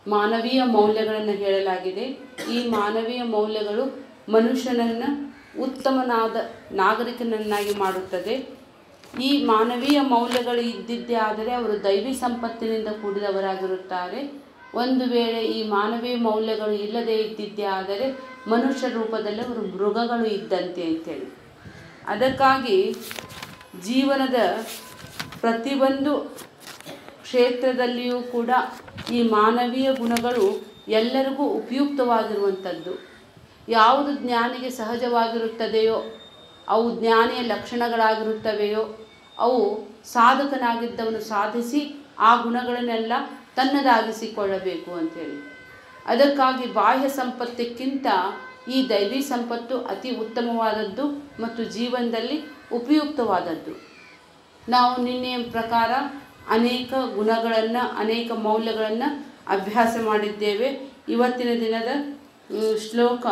ಮಾನವೀಯ ಮೌಲ್ಯಗಳನ್ನು ಹೇಳಲಾಗಿದೆ ಈ ಮಾನವೀಯ ಮೌಲ್ಯಗಳು ಮನುಷ್ಯನನ್ನು ಉತ್ತಮನಾದ ನಾಗರಿಕನನ್ನಾಗಿ ಮಾಡುತ್ತದೆ ಈ ಮಾನವೀಯ ಮೌಲ್ಯಗಳು ಇದ್ದಿದ್ದೇ ಆದರೆ ಅವರು ದೈವಿ ಸಂಪತ್ತಿನಿಂದ ಕೂಡಿದವರಾಗಿರುತ್ತಾರೆ ಒಂದು ವೇಳೆ ಈ ಮಾನವೀಯ ಮೌಲ್ಯಗಳು ಇಲ್ಲದೆ ಇದ್ದಿದ್ದೇ ಆದರೆ ಮನುಷ್ಯ ರೂಪದಲ್ಲಿ ಅವರು ಮೃಗಗಳು ಇದ್ದಂತೆ ಅಂತೇಳಿ ಅದಕ್ಕಾಗಿ ಜೀವನದ ಪ್ರತಿಯೊಂದು ಕ್ಷೇತ್ರದಲ್ಲಿಯೂ ಕೂಡ ಈ ಮಾನವೀಯ ಗುಣಗಳು ಎಲ್ಲರಿಗೂ ಉಪಯುಕ್ತವಾಗಿರುವಂಥದ್ದು ಯಾವುದು ಜ್ಞಾನಿಗೆ ಸಹಜವಾಗಿರುತ್ತದೆಯೋ ಅವು ಜ್ಞಾನಿಯ ಲಕ್ಷಣಗಳಾಗಿರುತ್ತವೆಯೋ ಅವು ಸಾಧಕನಾಗಿದ್ದವನು ಸಾಧಿಸಿ ಆ ಗುಣಗಳನ್ನೆಲ್ಲ ತನ್ನದಾಗಿಸಿಕೊಳ್ಳಬೇಕು ಅಂಥೇಳಿ ಅದಕ್ಕಾಗಿ ಬಾಹ್ಯ ಸಂಪತ್ತಿಕ್ಕಿಂತ ಈ ದೈವಿ ಸಂಪತ್ತು ಅತಿ ಉತ್ತಮವಾದದ್ದು ಮತ್ತು ಜೀವನದಲ್ಲಿ ಉಪಯುಕ್ತವಾದದ್ದು ನಾವು ನಿನ್ನೆಯ ಪ್ರಕಾರ ಅನೇಕ ಗುಣಗಳನ್ನು ಅನೇಕ ಮೌಲ್ಯಗಳನ್ನು ಅಭ್ಯಾಸ ಮಾಡಿದ್ದೇವೆ ಇವತ್ತಿನ ದಿನದ ಮ್, ಶ್ಲೋಕ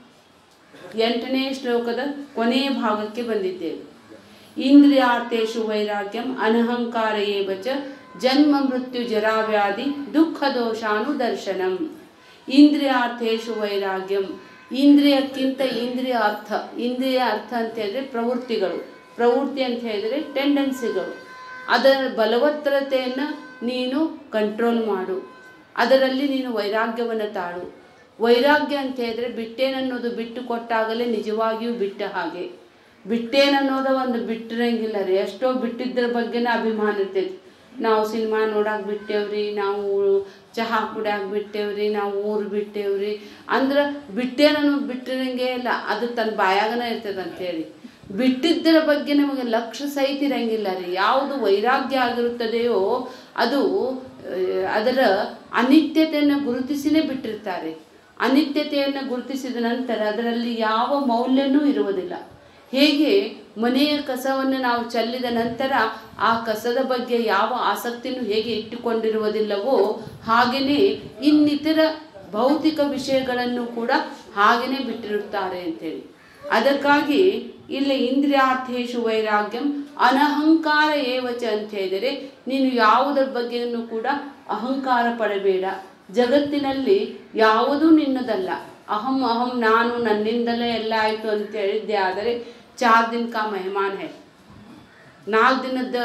ಎಂಟನೇ ಶ್ಲೋಕದ ಕೊನೆಯ ಭಾಗಕ್ಕೆ ಬಂದಿದ್ದೇವೆ ಇಂದ್ರಿಯಾರ್ಥೇಶು ವೈರಾಗ್ಯಂ ಅನಹಂಕಾರ ಏವ ಚ ಜನ್ಮ ಮೃತ್ಯು ಜರಾವ್ಯಾಧಿ ದುಃಖ ದೋಷಾನುದರ್ಶನಂ ಇಂದ್ರಿಯಾರ್ಥೇಶು ವೈರಾಗ್ಯಂ ಇಂದ್ರಿಯಕ್ಕಿಂತ ಇಂದ್ರಿಯ ಅರ್ಥ ಇಂದ್ರಿಯ ಅರ್ಥ ಅಂತ ಹೇಳಿದ್ರೆ ಪ್ರವೃತ್ತಿಗಳು ಪ್ರವೃತ್ತಿ ಅಂತ ಹೇಳಿದ್ರೆ ಟೆಂಡೆನ್ಸಿಗಳು ಅದರ ಬಲವತ್ತರತೆಯನ್ನು ನೀನು ಕಂಟ್ರೋಲ್ ಮಾಡು ಅದರಲ್ಲಿ ನೀನು ವೈರಾಗ್ಯವನ್ನು ತಾಳು ವೈರಾಗ್ಯ ಅಂತ ಹೇಳಿದ್ರೆ ಬಿಟ್ಟೇನನ್ನೋದು ಬಿಟ್ಟು ಕೊಟ್ಟಾಗಲೇ ನಿಜವಾಗಿಯೂ ಬಿಟ್ಟ ಹಾಗೆ ಬಿಟ್ಟೇನನ್ನೋದು ಒಂದು ಬಿಟ್ಟಿರಂಗಿಲ್ಲ ರೀ ಎಷ್ಟೋ ಬಿಟ್ಟಿದ್ರ ಬಗ್ಗೆನೇ ಅಭಿಮಾನ ಇರ್ತೈತಿ ನಾವು ಸಿನಿಮಾ ನೋಡಕ್ಕೆ ಬಿಟ್ಟೇವ್ರಿ ನಾವು ಚಹಾ ಕುಡಿಯಕ್ಕೆ ಬಿಟ್ಟೇವ್ರಿ ನಾವು ಊರು ಬಿಟ್ಟೇವ್ರಿ ಅಂದ್ರೆ ಬಿಟ್ಟೇನನ್ನೋದು ಬಿಟ್ಟಿರಂಗೇ ಇಲ್ಲ ಅದು ತನ್ನ ಬಾಯಾಗನ ಇರ್ತದೆ ಅಂತೇಳಿ ಬಿಟ್ಟಿದ್ದರ ಬಗ್ಗೆ ನಮಗೆ ಲಕ್ಷ್ಯ ಸಹಿತ ಇರಂಗಿಲ್ಲ ರೀ ಯಾವುದು ವೈರಾಗ್ಯ ಆಗಿರುತ್ತದೆಯೋ ಅದು ಆ, ಅದರ ಅನಿತ್ಯತೆಯನ್ನು ಗುರುತಿಸಿನೇ ಬಿಟ್ಟಿರ್ತಾರೆ ಅನಿತ್ಯತೆಯನ್ನು ಗುರುತಿಸಿದ ನಂತರ ಅದರಲ್ಲಿ ಯಾವ ಮೌಲ್ಯನೂ ಇರುವುದಿಲ್ಲ ಹೇಗೆ ಮನೆಯ ಕಸವನ್ನು ನಾವು ಚೆಲ್ಲಿದ ನಂತರ ಆ ಕಸದ ಬಗ್ಗೆ ಯಾವ ಆಸಕ್ತಿನೂ ಹೇಗೆ ಇಟ್ಟುಕೊಂಡಿರುವುದಿಲ್ಲವೋ ಹಾಗೆಯೇ ಇನ್ನಿತರ ಭೌತಿಕ ವಿಷಯಗಳನ್ನು ಕೂಡ ಹಾಗೆಯೇ ಬಿಟ್ಟಿರುತ್ತಾರೆ ಅಂತೇಳಿ ಅದಕ್ಕಾಗಿ ಇಲ್ಲಿ ಇಂದ್ರಿಯಾರ್ಥೇಶು ವೈರಾಗ್ಯಂ ಅನಹಂಕಾರ ಏವಚ ಅಂತ ಹೇಳಿದರೆ ನೀನು ಯಾವುದರ ಬಗ್ಗೆಯೂ ಕೂಡ ಅಹಂಕಾರ ಪಡಬೇಡ ಜಗತ್ತಿನಲ್ಲಿ ಯಾವುದೂ ನಿನ್ನದಲ್ಲ ಅಹಂ ಅಹಂ ನಾನು ನನ್ನಿಂದಲೇ ಎಲ್ಲ ಆಯಿತು ಅಂತ ಹೇಳಿದ್ದೆ ಆದರೆ ಚಾರ್ ದಿನ ಕಾ ಮೆಹಮಾನ್ ಹೈ ನಾಲ್ಕು ದಿನದ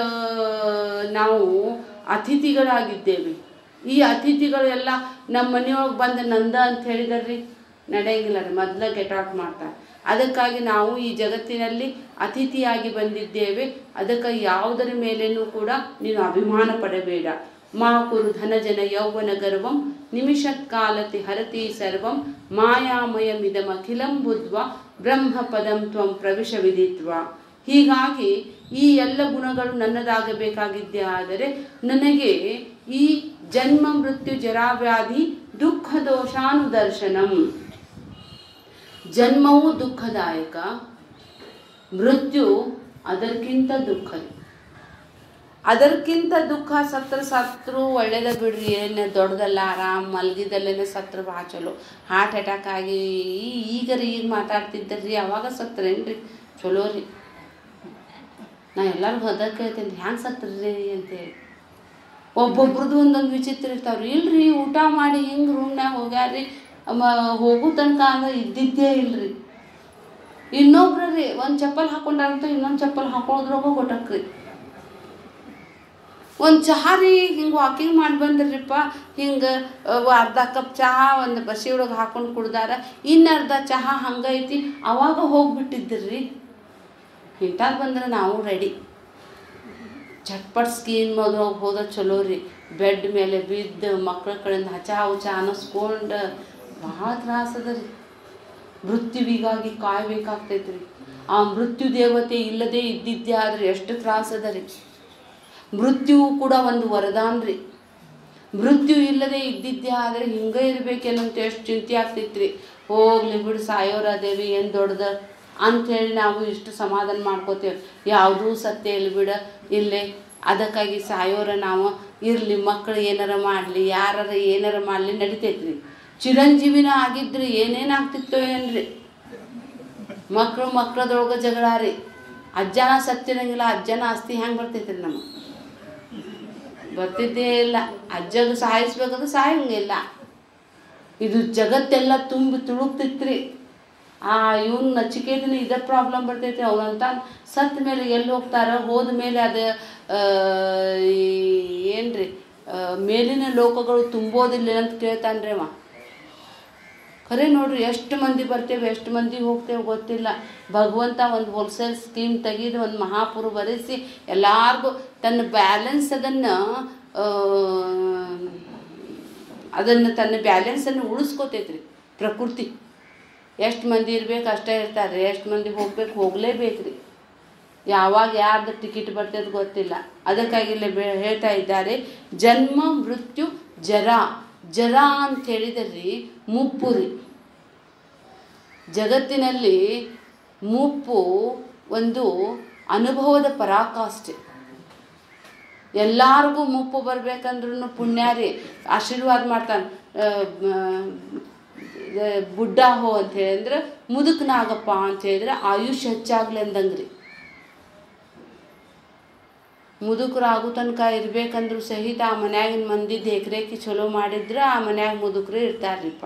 ನಾವು ಅತಿಥಿಗಳಾಗಿದ್ದೇವೆ ಈ ಅತಿಥಿಗಳೆಲ್ಲ ನಮ್ಮ ಮನೆಯೊಳಗೆ ಬಂದು ನಂದ ಅಂತ ಹೇಳಿದಾರ್ರಿ ನಡೆಯಂಗಿಲ್ಲ ರೀ ಮೊದಲ ಗೆಟ್ ಔಟ್ ಮಾಡ್ತಾರೆ ಅದಕ್ಕಾಗಿ ನಾವು ಈ ಜಗತ್ತಿನಲ್ಲಿ ಅತಿಥಿಯಾಗಿ ಬಂದಿದ್ದೇವೆ ಅದಕ್ಕೆ ಯಾವುದರ ಮೇಲೇನೂ ಕೂಡ ನೀನು ಅಭಿಮಾನ ಪಡಬೇಡ ಮಾ ಕುರು ಧನಜನ ಯೌವನ ಗರ್ವಂ ನಿಮಿಷತ್ಕಾಲತಿ ಹರತಿ ಸರ್ವಂ ಮಾಯಾಮಯಮಿದಮಖಿಲಂ ಬುದ್ಧ್ವ ಬ್ರಹ್ಮ ಪದಂ ತ್ವಂ ಪ್ರವಿಶ ವಿದಿತ್ವ ಹೀಗಾಗಿ ಈ ಎಲ್ಲ ಗುಣಗಳು ನನ್ನದಾಗಬೇಕಾಗಿದ್ದೇ ಆದರೆ ನನಗೆ ಈ ಜನ್ಮ ಮೃತ್ಯು ಜರಾವ್ಯಾಧಿ ದುಃಖ ದೋಷಾನುದರ್ಶನಂ ಜನ್ಮವು ದುಃಖದಾಯಕ ಮೃತ್ಯು ಅದಕ್ಕಿಂತ ದುಃಖ ಅದಕ್ಕಿಂತ ದುಃಖ ಸತ್ರ ಸತ್ರು ಒಳ್ಳೇದ ಬಿಡ್ರಿ ಏನು ದೊಡ್ಡದಲ್ಲ ಆರಾಮ್ ಮಲಗಿದಲ್ಲೇನೆ ಸತ್ರ ಭಾಳ ಚಲೋ ಹಾರ್ಟ್ ಅಟ್ಯಾಕ್ ಆಗಿ ಈಗ ರೀ ಈಗ ಮಾತಾಡ್ತಿದ್ದರ್ರಿ ಅವಾಗ ಸತ್ರೇನ್ರಿ ಚಲೋ ರೀ ನಾ ಎಲ್ಲರಿಗೂ ಅದ ಕೇಳ್ತೇನೆ ಹ್ಯಾಂಗೆ ಸತ್ರಿ ಅಂತೇಳಿ ಒಬ್ಬೊಬ್ರದ್ದು ಒಂದೊಂದು ವಿಚಿತ್ರ ಇರ್ತಾವ್ರಿ ಇಲ್ರಿ ಊಟ ಮಾಡಿ ಹಿಂಗೆ ರೂಮ್ನಾಗ ಹೋಗ್ಯಾರ್ರಿ ಮ ಹೋಗೋ ತನಕ ಅಂದ್ರೆ ಇದ್ದಿದ್ದೇ ಇಲ್ರಿ ಇನ್ನೊಬ್ರು ರೀ ಒಂದು ಚಪ್ಪಲ್ ಹಾಕೊಂಡಾರಂತ ಇನ್ನೊಂದು ಚಪ್ಪಲ್ ಹಾಕೊಳ್ಳೋದ್ರಾಗ ಗೊಟ್ಟಕ್ರಿ ಒಂದು ಚಹಾ ರೀ ಹಿಂಗೆ ವಾಕಿಂಗ್ ಮಾಡಿ ಬಂದ್ರಿಪ್ಪ ಹಿಂಗೆ ಅರ್ಧ ಕಪ್ ಚಹಾ ಒಂದು ಬಸಿ ಒಳಗೆ ಹಾಕೊಂಡು ಕುಡ್ದಾರ ಇನ್ನು ಅರ್ಧ ಚಹಾ ಹಂಗೈತಿ ಅವಾಗ ಹೋಗ್ಬಿಟ್ಟಿದ್ರಿ ಇಂಥದ್ದು ಬಂದ್ರೆ ನಾವು ರೆಡಿ ಚಟ್ಪಟ್ ಸ್ಕೀನ್ ಮೊದಲು ಹೋದ ಚಲೋ ರೀ ಬೆಡ್ ಮೇಲೆ ಬಿದ್ದು ಮಕ್ಳ ಕಡೆಯಿಂದ ಹಚ ಉಚ ಅನ್ನಿಸ್ಕೊಂಡು ಭಾಳ ತ್ರಾಸ ಅದ ರೀ ಮೃತ್ಯುವಿಗಾಗಿ ಕಾಯ್ಬೇಕಾಗ್ತೈತೆ ರೀ ಆ ಮೃತ್ಯು ದೇವತೆ ಇಲ್ಲದೆ ಇದ್ದಿದ್ದೇ ಆದರೆ ಎಷ್ಟು ತ್ರಾಸ ಅದ ರೀ ಮೃತ್ಯುವು ಕೂಡ ಒಂದು ವರದಾನ ರೀ ಮೃತ್ಯು ಇಲ್ಲದೆ ಇದ್ದಿದ್ದೇ ಆದರೆ ಹಿಂಗೆ ಇರ್ಬೇಕೇನಂತ ಎಷ್ಟು ಚಿಂತೆ ಆಗ್ತೈತ್ರಿ ಹೋಗ್ಲಿ ಬಿಡು ಸಾಯೋರ ಅದೇವಿ ಏನು ದೊಡ್ಡದ ಅಂಥೇಳಿ ನಾವು ಇಷ್ಟು ಸಮಾಧಾನ ಮಾಡ್ಕೋತೇವೆ ಯಾವುದೂ ಸತ್ಯ ಇಲ್ಲ ಬಿಡ ಇಲ್ಲೇ ಅದಕ್ಕಾಗಿ ಸಾಯೋರ ನಾವು ಇರಲಿ ಮಕ್ಕಳು ಏನಾರ ಮಾಡಲಿ ಯಾರಾರ ಏನಾರ ಮಾಡಲಿ ನಡಿತೈತ್ರಿ ಚಿರಂಜೀವಿನ ಆಗಿದ್ರೆ ಏನೇನು ಆಗ್ತಿತ್ತೋ ಏನ್ರಿ ಮಕ್ಕಳು ಮಕ್ಕಳದೊಳಗೆ ಜಗಳ ರೀ ಅಜ್ಜನ ಸತ್ತಿರಂಗಿಲ್ಲ ಅಜ್ಜನ ಆಸ್ತಿ ಹೆಂಗೆ ಬರ್ತೈತ್ರಿ ನಮಗೆ ಬರ್ತಿದ್ದೇ ಇಲ್ಲ ಅಜ್ಜಗೆ ಸಾಯಿಸ್ಬೇಕಂದ್ರೆ ಸಾಯಂಗಿಲ್ಲ ಇದು ಜಗತ್ತೆಲ್ಲ ತುಂಬಿ ತುಳುಕ್ತಿತ್ರಿ ಆ ಇವನ್ ನಚಿಕೇತನ ಇದೇ ಪ್ರಾಬ್ಲಮ್ ಬರ್ತೈತಿ ಅವನಂತ ಸತ್ತ ಮೇಲೆ ಎಲ್ಲಿ ಹೋಗ್ತಾರ ಹೋದ ಮೇಲೆ ಅದು ಏನ್ರಿ ಆ, ಮೇಲಿನ ಲೋಕಗಳು ತುಂಬೋದಿಲ್ಲ ಅಂತ ಕೇಳ್ತಾನ್ರಿ ಅವ ಖರೆ ನೋಡ್ರಿ ಎಷ್ಟು ಮಂದಿ ಬರ್ತೇವೆ ಎಷ್ಟು ಮಂದಿ ಹೋಗ್ತೇವೆ ಗೊತ್ತಿಲ್ಲ ಭಗವಂತ ಒಂದು ಹೋಲ್ಸೇಲ್ ಸ್ಕೀಮ್ ತೆಗೆದು ಒಂದು ಮಹಾಪುರು ಬರೆಸಿ ಎಲ್ಲಾರ್ಗೂ ತನ್ನ ಬ್ಯಾಲೆನ್ಸ್ ಅದನ್ನು ಅದನ್ನು ತನ್ನ ಬ್ಯಾಲೆನ್ಸನ್ನು ಉಳಿಸ್ಕೋತೈತ್ರಿ ಪ್ರಕೃತಿ ಎಷ್ಟು ಮಂದಿ ಇರ್ಬೇಕು ಅಷ್ಟೇ ಇರ್ತಾರೆ ಎಷ್ಟು ಮಂದಿ ಹೋಗ್ಬೇಕು ಹೋಗಲೇಬೇಕು ರೀ ಯಾವಾಗ ಯಾರ್ದು ಟಿಕೆಟ್ ಬರ್ತದೆ ಗೊತ್ತಿಲ್ಲ ಅದಕ್ಕಾಗಿ ಇಲ್ಲಿ ಬೆ ಹೇಳ್ತಾ ಇದ್ದಾರೆ ಜನ್ಮ ಮೃತ್ಯು ಜರ ಜರ ಅಂತ ಹೇಳಿದರೆ ಮುಪ್ಪು ರೀ ಜಗತ್ತಿನಲ್ಲಿ ಮುಪ್ಪು ಒಂದು ಅನುಭವದ ಪರಾಕಾಷ್ಠೆ ಎಲ್ಲಾರ್ಗೂ ಮುಪ್ಪು ಬರ್ಬೇಕಂದ್ರೂ ಪುಣ್ಯ ರೀ ಆಶೀರ್ವಾದ ಮಾಡ್ತಾನೆ ಬುಡ್ಡ ಹೋ ಅಂತ ಹೇಳಿದ್ರೆ ಮುದುಕನಾಗಪ್ಪ ಅಂತ ಹೇಳಿದ್ರೆ ಆಯುಷ್ ಹೆಚ್ಚಾಗ್ಲಿ ಅಂದಂಗೆ ರೀ ಮುದುಕರಾಗೋ ತನಕ ಇರ್ಬೇಕಂದ್ರೂ ಸಹಿತ ಆ ಮನ್ಯಾಗಿನ ಮಂದಿ ದೇಖ್ರೇಖಿ ಚಲೋ ಮಾಡಿದ್ರೆ ಆ ಮನ್ಯಾಗ ಮುದುಕರು ಇರ್ತಾರ್ರಿಪ್ಪ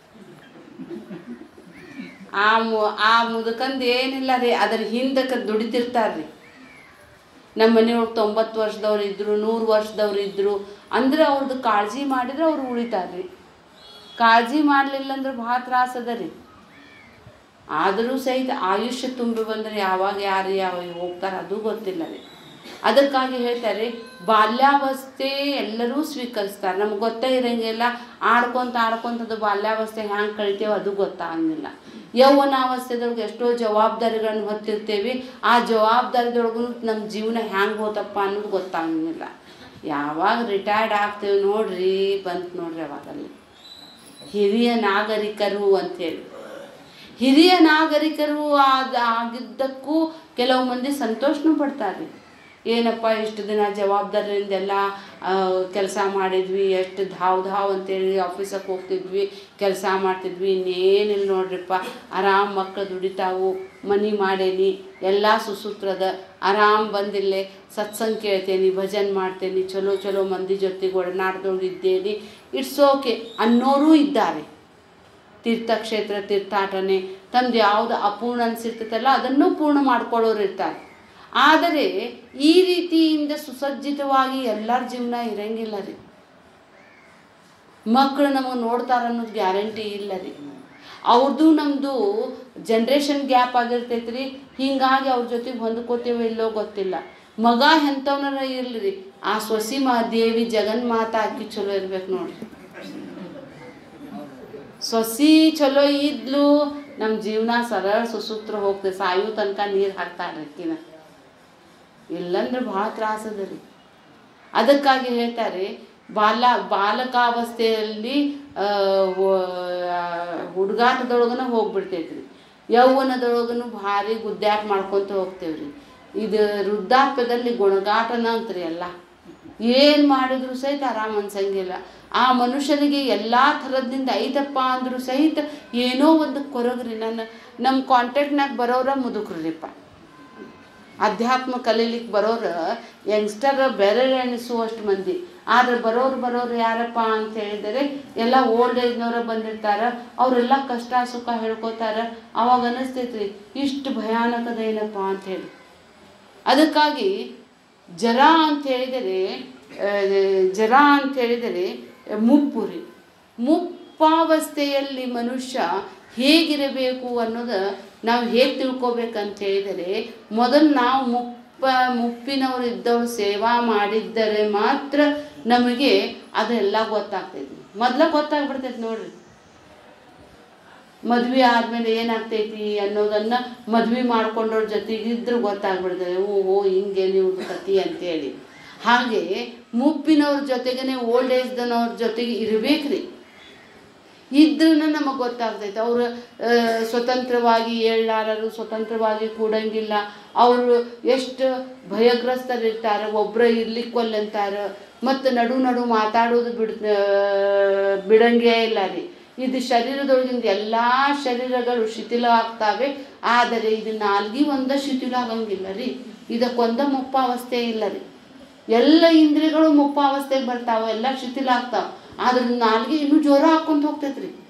ಆ ಮು ಆ ಮುದುಕಂದು ಏನಿಲ್ಲ ರೀ ಅದ್ರ ಹಿಂದಕ್ಕೆ ದುಡಿತಿರ್ತಾರ್ರಿ ನಮ್ಮ ಮನೆಯೊಳಗೆ ತೊಂಬತ್ತು ವರ್ಷದವ್ರು ಇದ್ದರು ನೂರು ವರ್ಷದವ್ರು ಇದ್ದರು ಅಂದ್ರೆ ಅವ್ರದ್ದು ಕಾಳಜಿ ಮಾಡಿದ್ರೆ ಅವ್ರು ಉಳಿತಾರ್ರಿ ಕಾಳಜಿ ಮಾಡಲಿಲ್ಲ ಅಂದ್ರೆ ಭಾಳ ತ್ರಾಸ ಅದ ರೀ ಆದರೂ ಸಹಿತ ಆಯುಷ್ಯ ತುಂಬಿ ಬಂದರೆ ಯಾವಾಗ ಯಾರು ಯಾವ ಹೋಗ್ತಾರೆ ಅದು ಗೊತ್ತಿಲ್ಲ ರೀ ಅದಕ್ಕಾಗಿ ಹೇಳ್ತಾರೆ ಬಾಲ್ಯಾವಸ್ಥೆ ಎಲ್ಲರೂ ಸ್ವೀಕರಿಸ್ತಾರೆ ನಮ್ಗೆ ಗೊತ್ತೇ ಇರಂಗಿಲ್ಲ ಆಡ್ಕೊಂತ ಆಡ್ಕೊಂತದ್ದು ಬಾಲ್ಯಾವಸ್ಥೆ ಹ್ಯಾಂಗೆ ಕಳಿತೇವೆ ಅದು ಗೊತ್ತಾಗಂಗಿಲ್ಲ ಯೌವನಾವಸ್ಥೆದೊಳಗೆ ಎಷ್ಟೋ ಜವಾಬ್ದಾರಿಗಳನ್ನು ಹೊತ್ತಿರ್ತೇವೆ ಆ ಜವಾಬ್ದಾರಿದೊಳಗೂ ನಮ್ಮ ಜೀವನ ಹ್ಯಾಂಗೆ ಹೋತಪ್ಪ ಅನ್ನೋದು ಗೊತ್ತಾಗಂಗಿಲ್ಲ ಯಾವಾಗ ರಿಟೈರ್ಡ್ ಆಗ್ತೇವೆ ನೋಡ್ರಿ ಬಂತು ನೋಡ್ರಿ ಅವಾಗಲ್ಲಿ ಹಿರಿಯ ನಾಗರಿಕರು ಅಂಥೇಳಿ ಹಿರಿಯ ನಾಗರಿಕರು ಆದ ಆಗಿದ್ದಕ್ಕೂ ಕೆಲವು ಮಂದಿ ಸಂತೋಷನೂ ಪಡ್ತಾರೆ ಏನಪ್ಪ ಇಷ್ಟು ದಿನ ಜವಾಬ್ದಾರಿಯಿಂದ ಎಲ್ಲ ಕೆಲಸ ಮಾಡಿದ್ವಿ ಎಷ್ಟು ಧಾವ್ ಧಾವ್ ಅಂತೇಳಿ ಆಫೀಸಕ್ಕೆ ಹೋಗ್ತಿದ್ವಿ ಕೆಲಸ ಮಾಡ್ತಿದ್ವಿ ಇನ್ನೇನಿಲ್ಲ ನೋಡ್ರಿಪ್ಪ ಆರಾಮ್ ಮಕ್ಕಳು ದುಡಿತಾವು ಮನೆ ಮಾಡೇನಿ ಎಲ್ಲ ಸುಸೂತ್ರದ ಆರಾಮ್ ಬಂದಿಲ್ಲೇ ಸತ್ಸಂಗ್ ಕೇಳ್ತೇನೆ ಭಜನ್ ಮಾಡ್ತೇನೆ ಚಲೋ ಚಲೋ ಮಂದಿ ಜೊತೆಗೆ ಒಡನಾಡ್ದೊಳಗೆ ಇದ್ದೇನೆ ಇಟ್ಸ್ ಓಕೆ ಅನ್ನೋರೂ ಇದ್ದಾರೆ ತೀರ್ಥಕ್ಷೇತ್ರ ತೀರ್ಥಾಟನೆ ತಮ್ದು ಯಾವುದು ಅಪೂರ್ಣ ಅನಿಸಿರ್ತೈತಲ್ಲ ಅದನ್ನು ಪೂರ್ಣ ಮಾಡ್ಕೊಳ್ಳೋರು ಇರ್ತಾರೆ ಆದರೆ ಈ ರೀತಿಯಿಂದ ಸುಸಜ್ಜಿತವಾಗಿ ಎಲ್ಲರ ಜೀವನ ಇರಂಗಿಲ್ಲ ರೀ ಮಕ್ಕಳು ನಮಗೆ ನೋಡ್ತಾರ ಅನ್ನೋದು ಗ್ಯಾರಂಟಿ ಇಲ್ಲ ರೀ ಅವ್ರದ್ದು ನಮ್ಮದು ಜನ್ರೇಷನ್ ಗ್ಯಾಪ್ ಆಗಿರ್ತೈತೆ ರೀ ಹೀಗಾಗಿ ಅವ್ರ ಜೊತೆಗೆ ಹೊಂದ್ಕೋತೇವೋ ಇಲ್ಲೋ ಗೊತ್ತಿಲ್ಲ ಮಗ ಎಂಥವ್ನಾರ ಇರಲಿ ರೀ ಆ ಸೊಸಿ ಮಾ ದೇವಿ ಜಗನ್ಮಾತ ಆಕಿ ಚಲೋ ಇರ್ಬೇಕು ನೋಡ್ರಿ ಸೊಸಿ ಚಲೋ ಇದ್ಲು ನಮ್ಮ ಜೀವನ ಸರಳ ಸುಸೂತ್ರ ಹೋಗ್ತದೆ ಸಾಯೋ ತನಕ ನೀರು ಹಾಕ್ತಾರೆ ಅಕ್ಕಿನ ಇಲ್ಲಂದ್ರೆ ಭಾಳ ತ್ರಾಸದ ರೀ ಅದಕ್ಕಾಗಿ ಹೇಳ್ತಾರೆ ಬಾಲ ಬಾಲಕಾವಸ್ಥೆಯಲ್ಲಿ ಹುಡುಗಾಟದೊಳಗನ ಹೋಗ್ಬಿಡ್ತೈತ್ರಿ ಯೌವನದೊಳಗನು ಭಾರಿ ಗುದ್ದಾಟ ಮಾಡ್ಕೊತ ಹೋಗ್ತೇವೆ ರೀ ಇದು ವೃದ್ಧಾಪ್ಯದಲ್ಲಿ ಗುಣಗಾಟನ ಅಂತ್ರಿ ಎಲ್ಲ ಏನು ಮಾಡಿದ್ರು ಸಹಿತ ಆರಾಮ್ ಅನ್ಸಂಗಿಲ್ಲ ಆ ಮನುಷ್ಯನಿಗೆ ಎಲ್ಲ ಥರದಿಂದ ಐತಪ್ಪ ಅಂದರೂ ಸಹಿತ ಏನೋ ಒಂದು ಕೊರಗ್ರಿ ನನ್ನ ನಮ್ಮ ಕಾಂಟ್ಯಾಕ್ಟ್ನಾಗ ಬರೋರ ಮುದುಕ್ರಿಪ್ಪ ಅಧ್ಯಾತ್ಮ ಕಲೀಲಿಕ್ಕೆ ಬರೋರು ಯಂಗ್ಸ್ಟರ್ ಬೇರೆ ಎಣಿಸುವಷ್ಟು ಮಂದಿ ಆದ್ರೆ ಬರೋರು ಬರೋರು ಯಾರಪ್ಪ ಅಂತ ಹೇಳಿದರೆ ಎಲ್ಲ ಓಲ್ಡ್ ಏಜ್ನವ್ರ ಬಂದಿರ್ತಾರೆ ಅವರೆಲ್ಲ ಕಷ್ಟ ಸುಖ ಹೇಳ್ಕೊತಾರೆ ಅವಾಗ ಅನ್ನಿಸ್ತೈತ್ರಿ ಇಷ್ಟು ಭಯಾನಕದೇನಪ್ಪ ಅಂತ ಹೇಳಿ ಅದಕ್ಕಾಗಿ ಜರ ಅಂತ ಹೇಳಿದರೆ ಆ, ಜರ ಅಂತ ಹೇಳಿದರೆ ಮುಪ್ಪು ರೀ ಮುಪ್ಪಾವಸ್ಥೆಯಲ್ಲಿ ಮನುಷ್ಯ ಹೇಗಿರಬೇಕು ಅನ್ನೋದು ನಾವು ಹೇಗೆ ತಿಳ್ಕೊಬೇಕಂತ ಹೇಳಿದರೆ ಮೊದಲು ನಾವು ಮುಪ್ಪ ಮುಪ್ಪಿನವರು ಇದ್ದವರು ಸೇವಾ ಮಾಡಿದ್ದರೆ ಮಾತ್ರ ನಮಗೆ ಅದೆಲ್ಲ ಗೊತ್ತಾಗ್ತೈತಿ ಮೊದಲ ಗೊತ್ತಾಗ್ಬಿಡ್ತೈತಿ ನೋಡ್ರಿ ಮದ್ವೆ ಆದಮೇಲೆ ಏನಾಗ್ತೈತಿ ಅನ್ನೋದನ್ನ ಮದ್ವೆ ಮಾಡ್ಕೊಂಡವ್ರ ಜೊತೆಗಿದ್ರೆ ಗೊತ್ತಾಗ್ಬಿಡ್ತದೆ ಓಹೋ ಹಿಂಗೆ ನೀವು ಕತಿ ಅಂತೇಳಿ ಹಾಗೆ ಮುಪ್ಪಿನವ್ರ ಜೊತೆಗೇ ಓಲ್ಡ್ ಏಜ್ದನವ್ರ ಜೊತೆಗೆ ಇರ್ಬೇಕ್ರಿ ಇದ್ರೂ ನಮಗೆ ಗೊತ್ತಾಗ್ತೈತೆ ಅವರು ಸ್ವತಂತ್ರವಾಗಿ ಏಳಾರರು ಸ್ವತಂತ್ರವಾಗಿ ಕೂಡಂಗಿಲ್ಲ ಅವರು ಎಷ್ಟು ಭಯಗ್ರಸ್ತರಿರ್ತಾರೆ ಒಬ್ಬರ ಇರ್ಲಿಕ್ಕೊಲ್ಲಂತಾರೆ ಮತ್ತು ನಡು ನಡು ಮಾತಾಡೋದು ಬಿಡ್ ಬಿಡಂಗೇ ಇಲ್ಲ ರೀ ಇದು ಶರೀರದೊಳಗಿಂದ ಎಲ್ಲ ಶರೀರಗಳು ಶಿಥಿಲ ಆಗ್ತಾವೆ ಆದರೆ ಇದು ನಾಲ್ಗಿ ಒಂದ ಶಿಥಿಲ ಆಗಂಗಿಲ್ಲ ರೀ ಇದಕ್ಕೊಂದ ಮುಪ್ಪಾವಸ್ಥೆ ಇಲ್ಲ ರೀ ಎಲ್ಲ ಇಂದ್ರಿಯಗಳು ಮುಪ್ಪಾವಸ್ಥೆಗೆ ಬರ್ತಾವೆ ಎಲ್ಲ ಶಿಥಿಲ ಆಗ್ತಾವೆ ಆದ್ರೆ ನಾಲ್ಗೆ ಇನ್ನೂ ಜೋರ ಹಾಕ್ಕೊಂತ ಹೋಗ್ತೈತ್ರಿ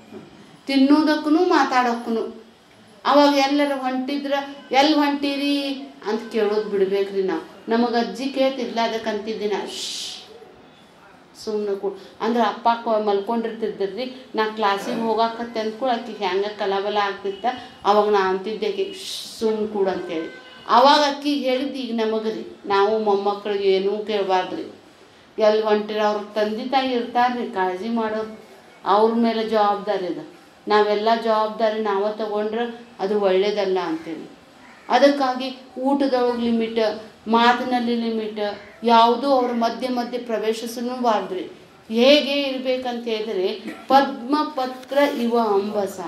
ತಿನ್ನೋದಕ್ಕೂ ಮಾತಾಡೋಕ್ಕೂ ಅವಾಗ ಎಲ್ಲರ ಹೊಂಟಿದ್ರೆ ಎಲ್ಲಿ ಹೊಂಟಿರಿ ಅಂತ ಕೇಳೋದು ಬಿಡ್ಬೇಕ್ರಿ ನಾವು ನಮಗೆ ಅಜ್ಜಿ ಕೇಳ್ತಿದ್ಲ ಅದಕ್ಕೆ ಅಂತಿದ್ದೆ ನಾ ಸುಮ್ಮನೆ ಕೂಡ ಅಂದ್ರೆ ಅಪ್ಪ ಕ ಮಲ್ಕೊಂಡಿರ್ತಿದ್ರಿ ನಾ ಕ್ಲಾಸಿಗೆ ಹೋಗಾಕತ್ತೆ ಅಂದ್ಕೂಡ ಆಕಿಗೆ ಹೆಂಗೆ ಕಲಬಲ ಆಗ್ತಿತ್ತ ಅವಾಗ ನಾ ಅಂತಿದ್ದೆ ಆಕಿ ಸುಮ್ಮನೆ ಕೂಡ ಅಂತೇಳಿ ಅವಾಗ ಅಕ್ಕಿಗೆ ಹೇಳಿದ್ದು ಈಗ ನಮಗೆ ರೀ ನಾವು ಮೊಮ್ಮಕ್ಳಿಗೆ ಏನೂ ಕೇಳಬಾರ್ದ್ರಿ ಎಲ್ಲಿ ಹೊಂಟಿರ ಅವ್ರ ತಂದೆ ತಾಯಿ ಇರ್ತಾರ್ರಿ ಕಾಳಜಿ ಮಾಡೋರು ಅವ್ರ ಮೇಲೆ ಜವಾಬ್ದಾರಿ ಅದು ನಾವೆಲ್ಲ ಜವಾಬ್ದಾರಿ ನಾವೇ ತಗೊಂಡ್ರೆ ಅದು ಒಳ್ಳೇದಲ್ಲ ಅಂತೇಳಿ ಅದಕ್ಕಾಗಿ ಊಟದೊಳಗೆ ಲಿಮಿಟ್ ಮಾತಿನಲ್ಲಿ ಲಿಮಿಟ್ ಯಾವುದೂ ಅವ್ರ ಮಧ್ಯೆ ಮಧ್ಯೆ ಪ್ರವೇಶಿಸೂ ಬಾರ್ದ್ರಿ ಹೇಗೆ ಇರ್ಬೇಕಂತ ಹೇಳಿದ್ರೆ ಪದ್ಮಪತ್ರ ಇವ ಅಂಬಸ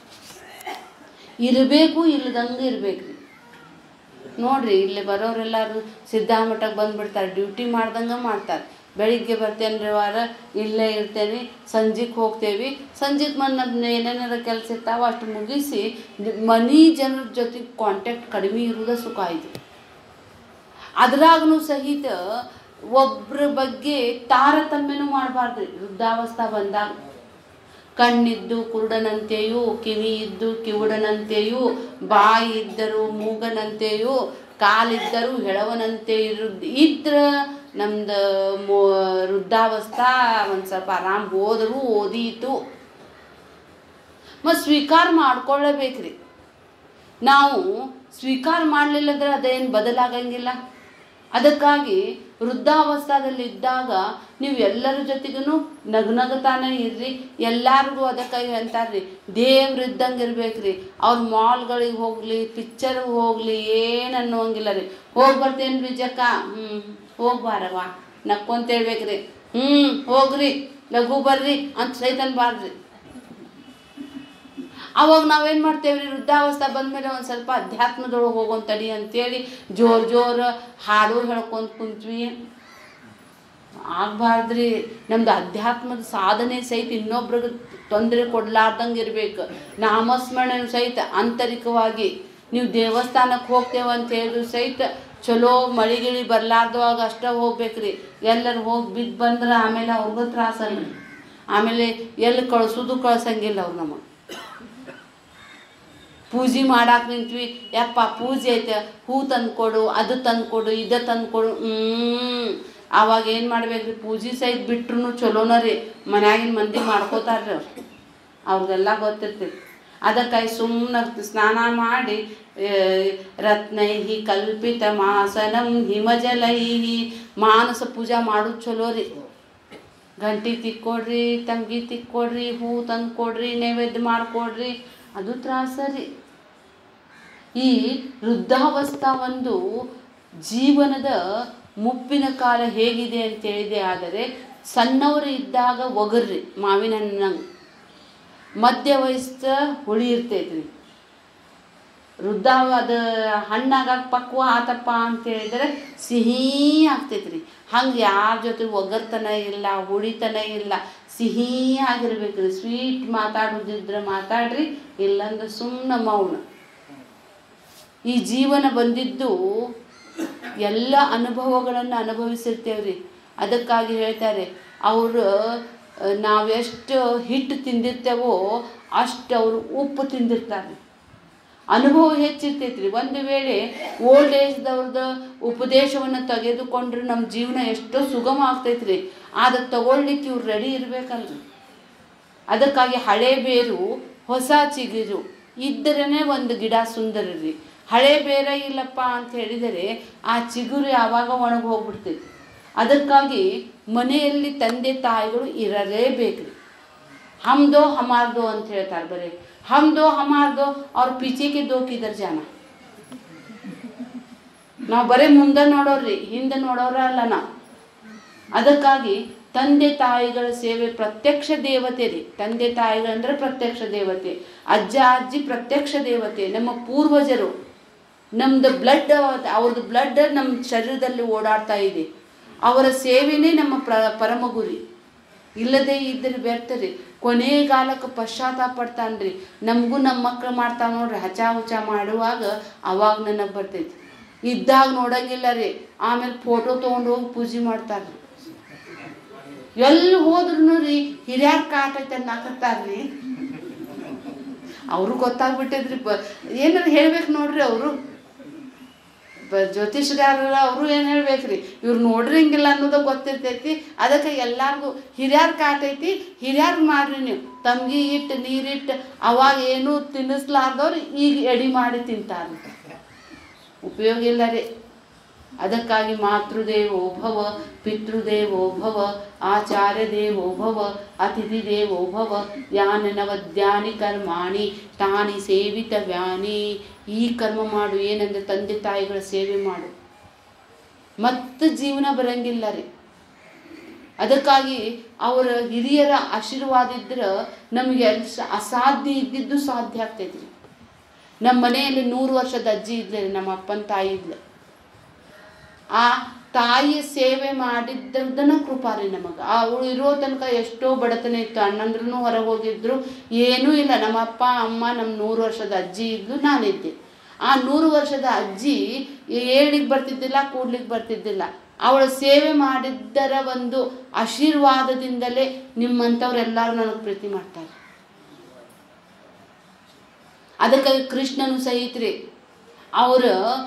ಇರಬೇಕು ಇಲ್ಲದಂಗೆ ಇರ್ಬೇಕ್ರಿ ನೋಡ್ರಿ ಇಲ್ಲಿ ಬರೋರೆಲ್ಲರೂ ಸಿದ್ಧಾಮಠಕ್ಕೆ ಬಂದ್ಬಿಡ್ತಾರೆ ಡ್ಯೂಟಿ ಮಾಡ್ದಂಗೆ ಮಾಡ್ತಾರೆ ಬೆಳಿಗ್ಗೆ ಬರ್ತೇನೆ ರೀ ವಾರ ಇಲ್ಲೇ ಇರ್ತೇನೆ ಸಂಜೆಗೆ ಹೋಗ್ತೇವೆ ಸಂಜೆಗೆ ಬಂದು ಏನೇನಾರ ಕೆಲಸ ಇರ್ತಾವ ಅಷ್ಟು ಮುಗಿಸಿ ಮನಿ ಜನರ ಜೊತೆ ಕಾಂಟ್ಯಾಕ್ಟ್ ಕಡಿಮೆ ಇರೋದ ಸುಖ ಆಯ್ತು ಅದ್ರಾಗೂ ಸಹಿತ ಒಬ್ಬರ ಬಗ್ಗೆ ತಾರತಮ್ಯನೂ ಮಾಡಬಾರ್ದ್ರಿ ವೃದ್ಧಾವಸ್ಥಾ ಬಂದಾಗ ಕಣ್ಣಿದ್ದು ಕುರುಡನಂತೆಯೂ ಕಿವಿ ಇದ್ದು ಕಿವುಡನಂತೆಯೂ ಬಾಯಿ ಇದ್ದರು ಮೂಗನಂತೆಯೂ ಕಾಲಿದ್ದರೂ ಹೆಳವನಂತೆ ಇರು ಇದ್ರೆ ನಮ್ದು ಮೋ ವೃದ್ಧಾವಸ್ಥಾ ಒಂದು ಸ್ವಲ್ಪ ಆರಾಮ್ ಹೋದರೂ ಓದೀತು ಮತ್ತು ಸ್ವೀಕಾರ ಮಾಡ್ಕೊಳ್ಳೇಬೇಕ್ರಿ ನಾವು ಸ್ವೀಕಾರ ಮಾಡಲಿಲ್ಲದ್ರೆ ಅದೇನು ಬದಲಾಗಂಗಿಲ್ಲ ಅದಕ್ಕಾಗಿ ವೃದ್ಧಾವಸ್ಥಾದಲ್ಲಿ ಇದ್ದಾಗ ನೀವು ಎಲ್ಲರ ಜೊತೆಗೂ ನಗನಗತಾನೆ ಇರ್ರಿ ಎಲ್ಲರಿಗೂ ಅದಕ್ಕಾಗಿ ಅಂತಾರ್ರಿ ದೇವ್ರಿದ್ದಂಗೆ ಇರ್ಬೇಕ್ರಿ ಅವ್ರ ಮಾಲ್ಗಳಿಗೆ ಹೋಗಲಿ ಪಿಕ್ಚರ್ಗೆ ಹೋಗಲಿ ಏನು ಅನ್ನೋಂಗಿಲ್ಲ ರೀ ಹೋಗಿ ಬರ್ತೇನೆ ರೀ ಜಕ್ಕ ಹ್ಞೂ ಹೋಗ್ಬಾರವ್ವ ನಕ್ಕೊಂತ ಹೇಳ್ಬೇಕ್ರಿ ಹ್ಞೂ ಹೋಗ್ರಿ ಲಘು ಬರ್ರಿ ಅಂತ ಸಹಿತ ಅನ್ಬಾರ್ದ್ರಿ ಅವಾಗ ನಾವೇನು ಮಾಡ್ತೇವೆ ರೀ ವೃದ್ಧಾವಸ್ಥೆ ಬಂದಮೇಲೆ ಒಂದು ಸ್ವಲ್ಪ ಅಧ್ಯಾತ್ಮದೊಳಗೆ ಹೋಗೋನ್ ತಡಿ ಅಂತೇಳಿ ಜೋರು ಜೋರು ಹಾಡು ಹೇಳ್ಕೊಂತ ಕುಂತ್ವಿ ಆಗಬಾರ್ದ್ರಿ ನಮ್ದು ಅಧ್ಯಾತ್ಮದ ಸಾಧನೆ ಸಹಿತ ಇನ್ನೊಬ್ರಿಗೆ ತೊಂದರೆ ಕೊಡ್ಲಾರ್ದಂಗೆ ಇರ್ಬೇಕು ನಾಮಸ್ಮರಣೆ ಸಹಿತ ಆಂತರಿಕವಾಗಿ ನೀವು ದೇವಸ್ಥಾನಕ್ಕೆ ಹೋಗ್ತೇವೆ ಅಂತ ಹೇಳಿದ್ರು ಸಹಿತ ಚಲೋ ಮಳೆ ಗಿಳಿ ಬರ್ಲಾರ್ದವಾಗ ಅಷ್ಟೇ ಹೋಗ್ಬೇಕ್ರಿ ಎಲ್ಲರೂ ಹೋಗಿ ಬಿದ್ದು ಬಂದ್ರೆ ಆಮೇಲೆ ಅವ್ರಿಗೂ ತ್ರಾಸಲ್ಲ ಆಮೇಲೆ ಎಲ್ಲಿ ಕಳ್ಸೋದು ಕಳ್ಸಂಗಿಲ್ಲ ಅವ್ರು ನಮಗೆ ಪೂಜೆ ಮಾಡಾಕ್ ನಿಂತ್ವಿ ಯಪ್ಪ ಪೂಜೆ ಐತೆ ಹೂ ತಂದ್ಕೊಡು ಅದು ತಂದ್ಕೊಡು ಇದು ತಂದ್ಕೊಡು ಹ್ಞೂ ಆವಾಗ ಏನು ಮಾಡ್ಬೇಕ್ರಿ ಪೂಜೆ ಸಹಿತ ಬಿಟ್ರು ಚಲೋನ ರೀ ಮನ್ಯಾಗಿನ ಮಂದಿ ಮಾಡ್ಕೋತಾರ್ರಿ ಅವ್ರು ಅವ್ರಿಗೆಲ್ಲ ಗೊತ್ತಿರ್ತೈತಿ ಅದಕ್ಕಾಗಿ ಸುಮ್ಮನೆ ಸ್ನಾನ ಮಾಡಿ ರತ್ನೈ ಕಲ್ಪಿತ ಮಾಸನಂ ಹಿಮಜಲೈ ಮಾನಸ ಪೂಜಾ ಮಾಡೋದು ಚಲೋ ರೀ ಗಂಟಿ ತಿಕ್ಕೊಡ್ರಿ ತಂಗಿ ತಿಕ್ಕೊಡ್ರಿ ಹೂ ತಂದು ಕೊಡ್ರಿ ನೈವೇದ್ಯ ಮಾಡಿಕೊಡ್ರಿ ಅದು ತ್ರಾಸ ರೀ ಈ ವೃದ್ಧಾವಸ್ಥಾ ಒಂದು ಜೀವನದ ಮುಪ್ಪಿನ ಕಾಲ ಹೇಗಿದೆ ಅಂತ ಹೇಳಿದೆ ಆದರೆ ಸಣ್ಣವರು ಇದ್ದಾಗ ಒಗರ್ರಿ ಮಾವಿನ ಹಣ್ಣಂಗೆ ಮಧ್ಯ ವಯಸ್ಸ ಹುಳಿ ಇರ್ತೈತ್ರಿ ವೃದ್ಧಾವ ಅದು ಹಣ್ಣಾಗಾಕ ಪಕ್ವ ಆತಪ್ಪ ಅಂತ ಹೇಳಿದರೆ ಸಿಹಿ ಆಗ್ತೈತ್ರಿ ಹಂಗೆ ಯಾರ ಜೊತೆ ಒಗರ್ತನ ಇಲ್ಲ ಹುಳಿತನ ಇಲ್ಲ ಸಿಹಿ ಆಗಿರ್ಬೇಕ್ರಿ ಸ್ವೀಟ್ ಮಾತಾಡೋದಿದ್ರೆ ಮಾತಾಡ್ರಿ ಇಲ್ಲಂದ್ರೆ ಸುಮ್ಮನೆ ಮೌನ ಈ ಜೀವನ ಬಂದಿದ್ದು ಎಲ್ಲ ಅನುಭವಗಳನ್ನು ಅನುಭವಿಸಿರ್ತೇವ್ರಿ ಅದಕ್ಕಾಗಿ ಹೇಳ್ತಾರೆ ಅವರು ನಾವೆಷ್ಟು ಹಿಟ್ಟು ತಿಂದಿರ್ತೇವೋ ಅಷ್ಟು ಅವರು ಉಪ್ಪು ತಿಂದಿರ್ತಾರೆ ಅನುಭವ ಹೆಚ್ಚಿರ್ತೈತ್ರಿ ಒಂದು ವೇಳೆ ಓಲ್ಡ್ ಏಜ್ದವ್ರದ್ದು ಉಪದೇಶವನ್ನು ತೆಗೆದುಕೊಂಡ್ರೆ ನಮ್ಮ ಜೀವನ ಎಷ್ಟೋ ಸುಗಮ ಆಗ್ತೈತ್ರಿ ಆದ್ರೆ ತಗೊಳ್ಲಿಕ್ಕೆ ಇವ್ರು ರೆಡಿ ಇರಬೇಕಲ್ರಿ ಅದಕ್ಕಾಗಿ ಹಳೆ ಬೇರು ಹೊಸ ಚಿಗುರು ಇದ್ದರೇ ಒಂದು ಗಿಡ ಸುಂದರ ರೀ ಹಳೆ ಬೇರೆ ಇಲ್ಲಪ್ಪ ಅಂತ ಹೇಳಿದರೆ ಆ ಚಿಗುರು ಯಾವಾಗ ಒಣಗಿ ಹೋಗ್ಬಿಡ್ತೈತಿ ಅದಕ್ಕಾಗಿ ಮನೆಯಲ್ಲಿ ತಂದೆ ತಾಯಿಗಳು ಇರಲೇಬೇಕ್ರಿ ಹಮ್ದೋ ಹಮಾರ್ದೋ ಅಂತ ಹೇಳ್ತಾರೆ ಬರೀ ಹಮ್ದೋ ಹಮಾರ್ದೋ ಅವ್ರ ಪಿಚೆಗೆ ದೋಕಿದರ್ ಜನ ನಾವು ಬರೀ ಮುಂದೆ ನೋಡೋರ್ರಿ ಹಿಂದೆ ನೋಡೋರ ಅಲ್ಲ ನಾವು ಅದಕ್ಕಾಗಿ ತಂದೆ ತಾಯಿಗಳ ಸೇವೆ ಪ್ರತ್ಯಕ್ಷ ದೇವತೆ ರೀ ತಂದೆ ತಾಯಿಗಳಂದ್ರೆ ಪ್ರತ್ಯಕ್ಷ ದೇವತೆ ಅಜ್ಜ ಅಜ್ಜಿ ಪ್ರತ್ಯಕ್ಷ ದೇವತೆ ನಮ್ಮ ಪೂರ್ವಜರು ನಮ್ಮದು ಬ್ಲಡ್ ಅವ್ರದ್ದು ಬ್ಲಡ್ ನಮ್ಮ ಶರೀರದಲ್ಲಿ ಓಡಾಡ್ತಾ ಇದೆ ಅವರ ಸೇವೆನೇ ನಮ್ಮ ಪ್ರ ಪರಮ ಗುರಿ ಇಲ್ಲದೆ ಇದ್ದರೆ ಬೆರ್ತರಿ ಕೊನೆಗಾಲಕ್ಕೆ ಪಶ್ಚಾತ್ತಾಪ ಪಡ್ತಾನ್ರಿ ನಮಗೂ ನಮ್ಮ ಮಕ್ಳು ಮಾಡ್ತಾವ ನೋಡ್ರಿ ಹಚ ಹುಚ ಮಾಡುವಾಗ ಅವಾಗ ನನಗೆ ಬರ್ತೈತಿ ಇದ್ದಾಗ ನೋಡಂಗಿಲ್ಲ ರೀ ಆಮೇಲೆ ಫೋಟೋ ತೊಗೊಂಡು ಹೋಗಿ ಪೂಜೆ ಮಾಡ್ತಾರೆ ಎಲ್ಲಿ ಹೋದ್ರೂ ರೀ ಹಿರಿಯರ್ ಕಾಟೈತೆ ಅನ್ನಕತ್ತಾರ್ರಿ ಅವರು ಗೊತ್ತಾಗ್ಬಿಟ್ಟಿದ್ರಿ ಬ ಏನಾರು ಹೇಳ್ಬೇಕು ನೋಡ್ರಿ ಅವರು ಬ ಜ್ಯೋತಿಷ್ಗಾರರ ಅವರು ಏನು ಹೇಳ್ಬೇಕ್ರಿ ಇವ್ರು ನೋಡ್ರಿ ಹಿಂಗಿಲ್ಲ ಅನ್ನೋದು ಗೊತ್ತಿರ್ತೈತಿ ಅದಕ್ಕೆ ಎಲ್ಲಾರ್ಗೂ ಹಿರಿಯರ್ ಕಾಟೈತಿ ಹಿರಿಯರ್ ಮಾಡ್ರಿ ನೀವು ತಮ್ಗಿ ಇಟ್ಟು ನೀರಿಟ್ಟು ಅವಾಗ ಏನೂ ತಿನ್ನಿಸ್ಲಾರ್ದವ್ರು ಈಗ ಎಡಿ ಮಾಡಿ ತಿಂತಾರೆ ಉಪಯೋಗ ಇಲ್ಲ ರೀ ಅದಕ್ಕಾಗಿ ಮಾತೃದೇವೋ ಭವ ಪಿತೃದೇವೋ ಭವ ಆಚಾರ್ಯ ದೇವೋ ಭವ ಅತಿಥಿ ದೇವೋ ಭವ ಯಾನ ನವದ್ಯಾನಿ ಕರ್ಮಾಣಿ ತಾನಿ ಸೇವಿತವ್ಯಾನಿ ಈ ಕರ್ಮ ಮಾಡು ಏನಂದ್ರೆ ತಂದೆ ತಾಯಿಗಳ ಸೇವೆ ಮಾಡು ಮತ್ತೆ ಜೀವನ ಬರಂಗಿಲ್ಲ ರೀ ಅದಕ್ಕಾಗಿ ಅವರ ಹಿರಿಯರ ಆಶೀರ್ವಾದ ಇದ್ರೆ ನಮಗೆ ಅಲ್ಲಿ ಸ- ಅಸಾಧ್ಯ ಇದ್ದಿದ್ದು ಸಾಧ್ಯ ಆಗ್ತೈತ್ರಿ ನಮ್ಮ ಮನೆಯಲ್ಲಿ ನೂರು ವರ್ಷದ ಅಜ್ಜಿ ಇದ್ಲೆ ರೀ, ನಮ್ಮ ಅಪ್ಪನ ತಾಯಿ ಇದ್ಲೆ ಆ ತಾಯಿಯ ಸೇವೆ ಮಾಡಿದ್ದನ್ನ ಕೃಪಾರಿ ನಮಗೆ ಅವಳು ಇರೋ ತನಕ ಎಷ್ಟೋ ಬಡತನ ಇತ್ತು ಅಣ್ಣಂದ್ರೂ ಹೊರಗೆ ಹೋಗಿದ್ರು ಏನೂ ಇಲ್ಲ ನಮ್ಮ ಅಪ್ಪ ಅಮ್ಮ ನಮ್ಮ ನೂರು ವರ್ಷದ ಅಜ್ಜಿ ಇದ್ಲು ನಾನಿದ್ದೆ ಆ ನೂರು ವರ್ಷದ ಅಜ್ಜಿ ಏಳಿಗೆ ಬರ್ತಿದ್ದಿಲ್ಲ ಕೂಡ್ಲಿಕ್ಕೆ ಬರ್ತಿದ್ದಿಲ್ಲ ಅವಳ ಸೇವೆ ಮಾಡಿದ್ದರ ಒಂದು ಆಶೀರ್ವಾದದಿಂದಲೇ ನಿಮ್ಮಂಥವ್ರೆಲ್ಲರೂ ನನಗೆ ಪ್ರೀತಿ ಮಾಡ್ತಾರೆ ಅದಕ್ಕಾಗಿ ಕೃಷ್ಣನು ಸಹಿತ್ರಿ ಅವರ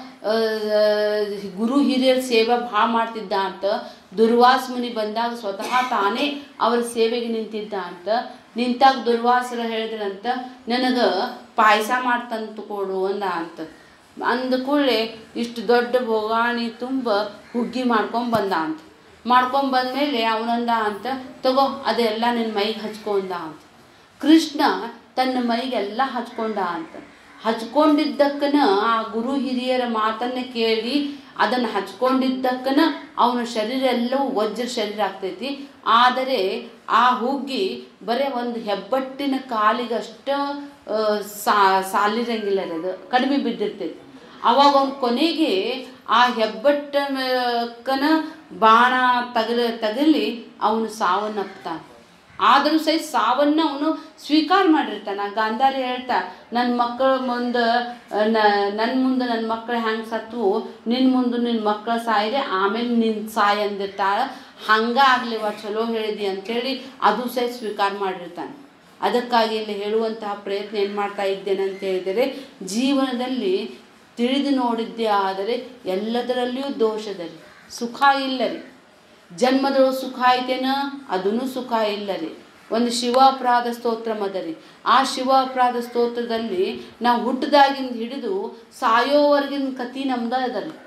ಗುರು ಹಿರಿಯರ ಸೇವೆ ಭಾಳ ಮಾಡ್ತಿದ್ದ ಅಂತ ದುರ್ವಾಸ ಮುನಿ ಬಂದಾಗ ಸ್ವತಃ ತಾನೇ ಅವರ ಸೇವೆಗೆ ನಿಂತಿದ್ದ ಅಂತ ನಿಂತಾಗ ದುರ್ವಾಸರ ಹೇಳಿದ್ರಂತ ನನಗೆ ಪಾಯಸ ಮಾಡ್ತಂತ ಕೊಡು ಅಂದ ಅಂತ ಅಂದ ಕೂಡಲೇ ಇಷ್ಟು ದೊಡ್ಡ ಬೊಗಾಣಿ ತುಂಬ ಹುಗ್ಗಿ ಮಾಡ್ಕೊಂಡ್ ಬಂದ ಅಂತ ಮಾಡ್ಕೊಂಡ್ ಬಂದಮೇಲೆ ಅವನಂದ ಅಂತ ತಗೋ ಅದೆಲ್ಲ ನಿನ್ನ ಮೈಗೆ ಹಚ್ಕೊಂಡ ಅಂತ ಕೃಷ್ಣ ತನ್ನ ಮೈಗೆಲ್ಲ ಹಚ್ಕೊಂಡ ಅಂತ ಹಚ್ಕೊಂಡಿದ್ದಕ್ಕನ ಆ ಗುರು ಹಿರಿಯರ ಮಾತನ್ನ ಕೇಳಿ ಅದನ್ನು ಹಚ್ಕೊಂಡಿದ್ದಕ್ಕನ ಅವನ ಶರೀರ ಎಲ್ಲವೂ ವಜ್ರ ಶರೀರ ಆಗ್ತೈತಿ ಆದರೆ ಆ ಹುಗ್ಗಿ ಬರೀ ಒಂದು ಹೆಬ್ಬಟ್ಟಿನ ಕಾಲಿಗಷ್ಟ ಆ, ಸಾ ಸಾಲಿರಂಗಿಲ್ಲ ರೀ ಅದು ಕಡಿಮೆ ಬಿದ್ದಿರ್ತೈತಿ ಅವಾಗ ಅವನ ಕೊನೆಗೆ ಆ ಹೆಬ್ಬಟ್ಟಕನ ಬಾಣ ತಗಲ ತಗಲಿ ಅವನು ಸಾವನ್ನಪ್ತಾನೆ ಆದರೂ ಸಹಿತ ಸಾವನ್ನು ಅವನು ಸ್ವೀಕಾರ ಮಾಡಿರ್ತಾನೆ ಆ ಗಾಂಧಾರಿ ಹೇಳ್ತಾ ನನ್ನ ಮಕ್ಕಳ ಮುಂದೆ ನನ್ನ ಮುಂದೆ ನನ್ನ ಮಕ್ಕಳು ಹೆಂಗೆ ಸತ್ವು ನಿನ್ನ ಮುಂದೆ ನಿನ್ನ ಮಕ್ಕಳ ಸಾಯಿದೆ ಆಮೇಲೆ ನಿನ್ನ ಸಾಯಿ ಅಂದಿರ್ತಾಳೆ ಹಂಗಾಗ್ಲಿವ ಚಲೋ ಹೇಳಿದಿ ಅಂಥೇಳಿ ಅದು ಸಹಿತ ಸ್ವೀಕಾರ ಮಾಡಿರ್ತಾನೆ ಅದಕ್ಕಾಗಿ ಇಲ್ಲಿ ಹೇಳುವಂತಹ ಪ್ರಯತ್ನ ಏನು ಮಾಡ್ತಾ ಇದ್ದೇನೆ ಅಂತ ಹೇಳಿದರೆ ಜೀವನದಲ್ಲಿ ತಿಳಿದು ನೋಡಿದ್ದೇ ಆದರೆ ಎಲ್ಲದರಲ್ಲಿಯೂ ದೋಷದಲ್ಲಿ ಸುಖ ಇಲ್ಲ ರೀ ಜನ್ಮದೊಳಗೆ ಸುಖ ಐತೇನ ಅದೂ ಸುಖ ಇಲ್ಲ ರೀ ಒಂದು ಶಿವ ಅಪರಾಧ ಸ್ತೋತ್ರ ಅದ ರೀ ಆ ಶಿವ ಅಪರಾಧ ಸ್ತೋತ್ರದಲ್ಲಿ ನಾವು ಹುಟ್ಟದಾಗಿಂದ ಹಿಡಿದು ಸಾಯೋವರೆಗಿನ ಕತಿ ನಮ್ದ ಅದ ರೀ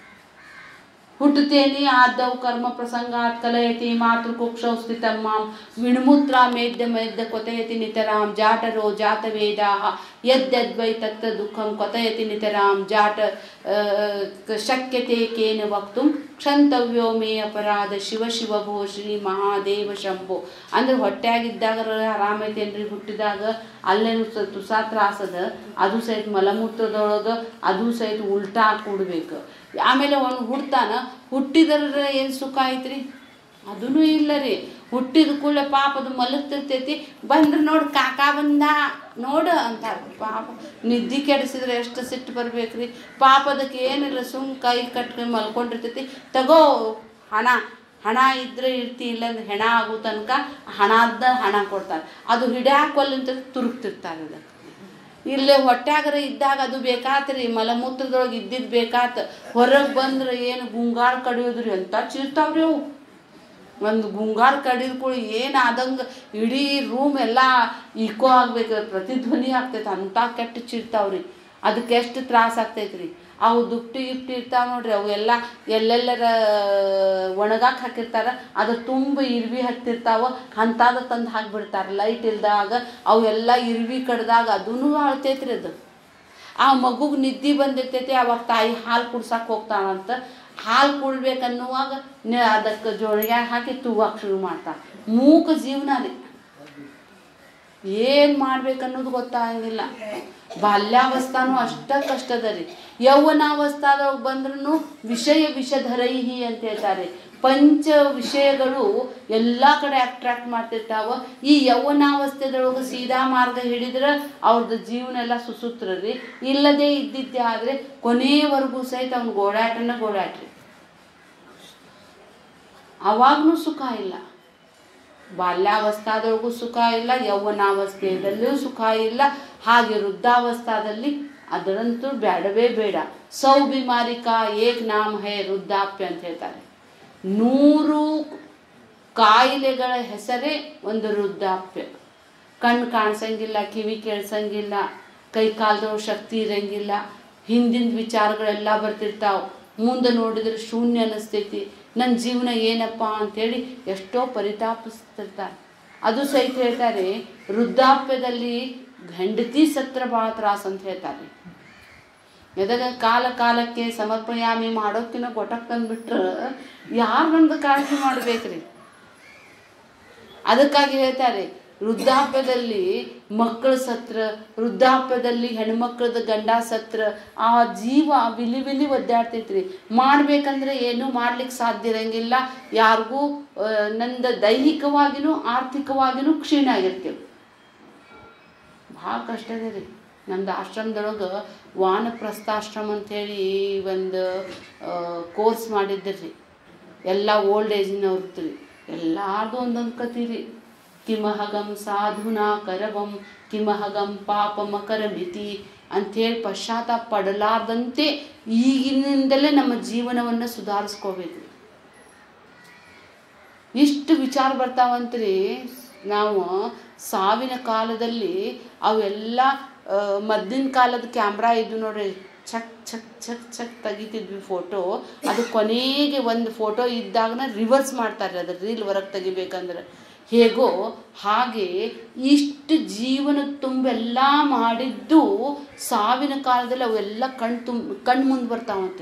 ಹುಟ್ಟುತ್ತೇನೆ ಆದ್ದವು ಕರ್ಮ ಪ್ರಸಂಗಾತ್ ಕಲಯತಿ ಮಾತೃಕುಕ್ಷೌ ಸ್ಥಿತಂ ಮಾಂ ವಿಣ್ಮೂತ್ರ ಮೇದ್ಯ ಮೇದ್ಯ ಕೊತಯತಿ ನಿತರಾಂ ಜಾಟರೋ ಜಾತವೇದಾಹ ಯದ್ಯದ್ವೈ ತತ್ತ ದುಃಖಂ ಕೊತಯತಿ ನಿತರಾಂ ಜಾಟ ಆ, ಕ- ಶಕ್ಯತೆ ಕೇನ ವಕ್ತು ಕ್ಷಂತವ್ಯೋ ಮೇ ಅಪರಾಧ ಶಿವ ಶಿವ ಭೋ ಶ್ರೀ ಮಹಾದೇವ ಶಂಭೋ ಅಂದ್ರೆ ಹೊಟ್ಟೆಯಾಗಿದ್ದಾಗ ಆರಾಮೈತೇನ್ರಿ ಹುಟ್ಟಿದಾಗ ಅಲ್ಲೇನು ಸ ತುಸಾ ತ್ರಾಸದ ಅದು ಸಹಿತ ಮಲಮೂತ್ರದೊಳಗೆ ಅದು ಸಹಿತ ಉಲ್ಟಾ ಕೂಡ್ಬೇಕು ಆಮೇಲೆ ಅವನು ಹುಡ್ತಾನ ಹುಟ್ಟಿದ್ರ ಏನು ಸುಖ ಐತ್ರಿ ಅದೂ ಇಲ್ಲ ರೀ ಹುಟ್ಟಿದ ಕೂಡಲೇ ಪಾಪ ಅದು ಮಲಗ್ತಿರ್ತೈತಿ ಬಂದ್ರೆ ನೋಡು ಕಾಕಾ ಬಂದ ನೋಡು ಅಂತಾರೆ ಪಾಪ ನಿದ್ದೆ ಕೆಡಿಸಿದ್ರೆ ಎಷ್ಟು ಸಿಟ್ಟು ಬರ್ಬೇಕ್ರಿ ಪಾಪ ಅದಕ್ಕೆ ಏನಿಲ್ಲ ಸುಮ್ ಕೈ ಕಟ್ಕೊಂಡು ಮಲ್ಕೊಂಡಿರ್ತೈತಿ ತಗೋ ಹಣ ಹಣ ಇದ್ರೆ ಇರ್ತಿ ಇಲ್ಲಂದ್ರೆ ಹೆಣ ಆಗೋ ತನಕ ಹಣದ ಹಣ ಕೊಡ್ತಾರೆ ಅದು ಹಿಡ್ಯಾಕೊಲ್ಲ ಅಂತ ತುರುಕ್ತಿರ್ತಾರೆ ಅದಕ್ಕೆ ಇಲ್ಲೇ ಹೊಟ್ಯಾಗರ ಇದ್ದಾಗ ಅದು ಬೇಕಾತ್ರಿ ಮಲಮೂತ್ರದೊಳಗೆ ಇದ್ದಿದ್ದು ಬೇಕಾತ ಹೊರಗೆ ಬಂದ್ರೆ ಏನು ಗುಂಗಾರ ಕಡಿಯೋದ್ರಿ ಅಂತ ಚಿರ್ತಾವ್ರಿ ಅವು ಒಂದು ಗುಂಗಾರ ಕಡಿದ ಕೂಡ ಏನು ಆದಂಗೆ ಇಡೀ ರೂಮ್ ಎಲ್ಲ ಇಕೋ ಆಗ್ಬೇಕು ಪ್ರತಿಧ್ವನಿ ಆಗ್ತೈತೆ ಅಂಥ ಕೆಟ್ಟ ಚಿರ್ತಾವ್ರಿ ಅದಕ್ಕೆ ಎಷ್ಟು ತ್ರಾಸ ಆಗ್ತೈತ್ರಿ ಅವು ದುಪ್ಟಿ ಗಿಪ್ಟಿ ಇರ್ತಾವ ನೋಡ್ರಿ ಅವು ಎಲ್ಲ ಎಲ್ಲೆಲ್ಲರ ಒಣಗಾಕ್ ಹಾಕಿರ್ತಾರ ಅದು ತುಂಬ ಇರ್ವಿ ಹತ್ತಿರ್ತಾವ ಅಂಥದ್ದು ತಂದು ಹಾಕ್ಬಿಡ್ತಾರೆ ಲೈಟ್ ಇಲ್ದಾಗ ಅವೆಲ್ಲ ಇರ್ವಿ ಕಡ್ದಾಗ ಅದೂ ಅಳ್ತೈತ್ರಿ ಅದು ಆ ಮಗುಗೆ ನಿದ್ದೆ ಬಂದಿರ್ತೈತಿ ಅವಾಗ ತಾಯಿ ಹಾಲು ಕುಡ್ಸಕ್ಕೆ ಹೋಗ್ತಾಳಂತ ಹಾಲು ಕುಡ್ಬೇಕನ್ನುವಾಗ ನ ಅದಕ್ಕೆ ಜೋಳಿಗೆ ಹಾಕಿ ತೂಗಕ್ಕೆ ಶುರು ಮಾಡ್ತಾಳೆ ಮೂಕ ಜೀವನ ರೀ ಏನು ಮಾಡ್ಬೇಕನ್ನೋದು ಗೊತ್ತಾಗಂಗಿಲ್ಲ ಬಾಲ್ಯಾವಸ್ಥಾನು ಅಷ್ಟ ಕಷ್ಟದ ರೀ ಯೌವನಾವಸ್ಥಾದೊಳಗೆ ಬಂದ್ರೂ ವಿಷಯ ವಿಷಧರೈಹಿ ಅಂತ ಹೇಳ್ತಾರೆ ಪಂಚ ವಿಷಯಗಳು ಎಲ್ಲ ಕಡೆ ಅಟ್ರಾಕ್ಟ್ ಮಾಡ್ತಿರ್ತಾವ ಈ ಯೌವನಾವಸ್ಥೆದೊಳಗೆ ಸೀದಾ ಮಾರ್ಗ ಹಿಡಿದ್ರೆ ಅವ್ರದ್ದು ಜೀವನ ಎಲ್ಲ ಸುಸೂತ್ರ ರೀ ಇಲ್ಲದೆ ಇದ್ದಿದ್ದೆ ಆದರೆ ಕೊನೆಯವರೆಗೂ ಸಹಿತ ಅವ್ನ ಗೋಳಾಟನ ಗೋಳಾಟ ರೀ ಅವಾಗ್ನೂ ಸುಖ ಇಲ್ಲ ಬಾಲ್ಯಾವಸ್ಥಾದೊಳಗೂ ಸುಖ ಇಲ್ಲ ಯೌವನಾವಸ್ಥೆಯಲ್ಲೂ ಸುಖ ಇಲ್ಲ ಹಾಗೆ ವೃದ್ಧಾವಸ್ಥಾದಲ್ಲಿ ಅದರಂತೂ ಬೇಡವೇ ಬೇಡ ಸೌ ಬಿಮಾರಿಕಾ ಏಕ್ ನಾಮ್ ಹೇ ವೃದ್ಧಾಪ್ಯ ಅಂತ ಹೇಳ್ತಾರೆ ನೂರು ಕಾಯಿಲೆಗಳ ಹೆಸರೇ ಒಂದು ವೃದ್ಧಾಪ್ಯ ಕಣ್ಣು ಕಾಣಿಸಂಗಿಲ್ಲ ಕಿವಿ ಕೇಳ್ಸಂಗಿಲ್ಲ ಕೈ ಕಾಲ್ದೊಳಗೆ ಶಕ್ತಿ ಇರಂಗಿಲ್ಲ ಹಿಂದಿನ ವಿಚಾರಗಳೆಲ್ಲ ಬರ್ತಿರ್ತಾವೆ ಮುಂದೆ ನೋಡಿದ್ರೆ ಶೂನ್ಯ ಅನ್ನಿಸ್ತೈತಿ ನನ್ನ ಜೀವನ ಏನಪ್ಪ ಅಂಥೇಳಿ ಎಷ್ಟೋ ಪರಿತಾಪಿಸ್ತಿರ್ತಾರೆ ಅದು ಸಹಿತ ಹೇಳ್ತಾರೆ ವೃದ್ಧಾಪ್ಯದಲ್ಲಿ ಹೆಂಡತಿ ಸತ್ರ ಭಾಳ ತ್ರಾಸ ಅಂತ ಹೇಳ್ತಾರೆ ಎದಾಗ ಕಾಲ ಕಾಲಕ್ಕೆ ಸಮರ್ಪಯಾಮಿ ಮಾಡೋಕ್ಕಿಂತ ಗೊಟಕ್ ಅಂದ್ಬಿಟ್ರೆ ಯಾರು ನಮ್ದು ಕಾಳಜಿ ಮಾಡ್ಬೇಕ್ರಿ ಅದಕ್ಕಾಗಿ ಹೇಳ್ತಾರೆ ವೃದ್ಧಾಪ್ಯದಲ್ಲಿ ಮಕ್ಕಳ ಸತ್ರ ವೃದ್ಧಾಪ್ಯದಲ್ಲಿ ಹೆಣ್ಮಕ್ಳದ ಗಂಡ ಸತ್ರ ಆ ಜೀವ ವಿಲಿ ವಿಲಿ ಒದ್ದಾಡ್ತೈತ್ರಿ ಮಾಡ್ಬೇಕಂದ್ರೆ ಏನೂ ಮಾಡ್ಲಿಕ್ಕೆ ಸಾಧ್ಯ ಇರಂಗಿಲ್ಲ ಯಾರಿಗೂ ನಂದು ದೈಹಿಕವಾಗಿನೂ ಆರ್ಥಿಕವಾಗಿನೂ ಕ್ಷೀಣ ಆಗಿರ್ತೇವೆ ಭಾಳ ಕಷ್ಟ ಇದೆ ರೀ ನಮ್ದು ಆಶ್ರಮದೊಳಗೆ ವಾನಪ್ರಸ್ಥಾಶ್ರಮ ಅಂಥೇಳಿ ಒಂದು ಕೋರ್ಸ್ ಮಾಡಿದ್ರಿ ಎಲ್ಲ ಓಲ್ಡ್ ಏಜಿನವ್ರದ್ದು ರೀ ಎಲ್ಲಾರ್ದು ಒಂದೊಂದು ಕತಿ ರೀ ಕಿಮಹಗಂ ಸಾಧುನಾ ಕರವಂ ಕಿಮಹಗಂ ಪಾಪಮಕರ ಮಿತಿ ಅಂಥೇಳಿ ಪಶ್ಚಾತ್ತಾಪ ಪಡಲಾರ್ದಂತೆ ಈಗಿನಿಂದಲೇ ನಮ್ಮ ಜೀವನವನ್ನು ಸುಧಾರಿಸ್ಕೋಬೇಕು ಇಷ್ಟು ವಿಚಾರ ಬರ್ತಾವಂತ್ರಿ ನಾವು ಸಾವಿನ ಕಾಲದಲ್ಲಿ ಅವೆಲ್ಲ ಮದ್ದಿನ ಕಾಲದ ಕ್ಯಾಮ್ರಾ ಇದ್ದು ನೋಡ್ರಿ ಚಕ್ ಚಕ್ ಚಕ್ ಚಕ್ ತೆಗಿತಿದ್ವಿ ಫೋಟೋ ಅದು ಕೊನೆಗೆ ಒಂದು ಫೋಟೋ ಇದ್ದಾಗನ ರಿವರ್ಸ್ ಮಾಡ್ತಾರೆ ಅದು ರೀಲ್ ಹೊರಗೆ ತೆಗಿಬೇಕಂದ್ರೆ ಹೇಗೋ ಹಾಗೆ ಇಷ್ಟು ಜೀವನ ತುಂಬೆಲ್ಲ ಮಾಡಿದ್ದು ಸಾವಿನ ಕಾಲದಲ್ಲಿ ಅವೆಲ್ಲ ಕಣ್ ತುಂಬ ಕಣ್ಣು ಮುಂದೆ ಬರ್ತಾವಂತೆ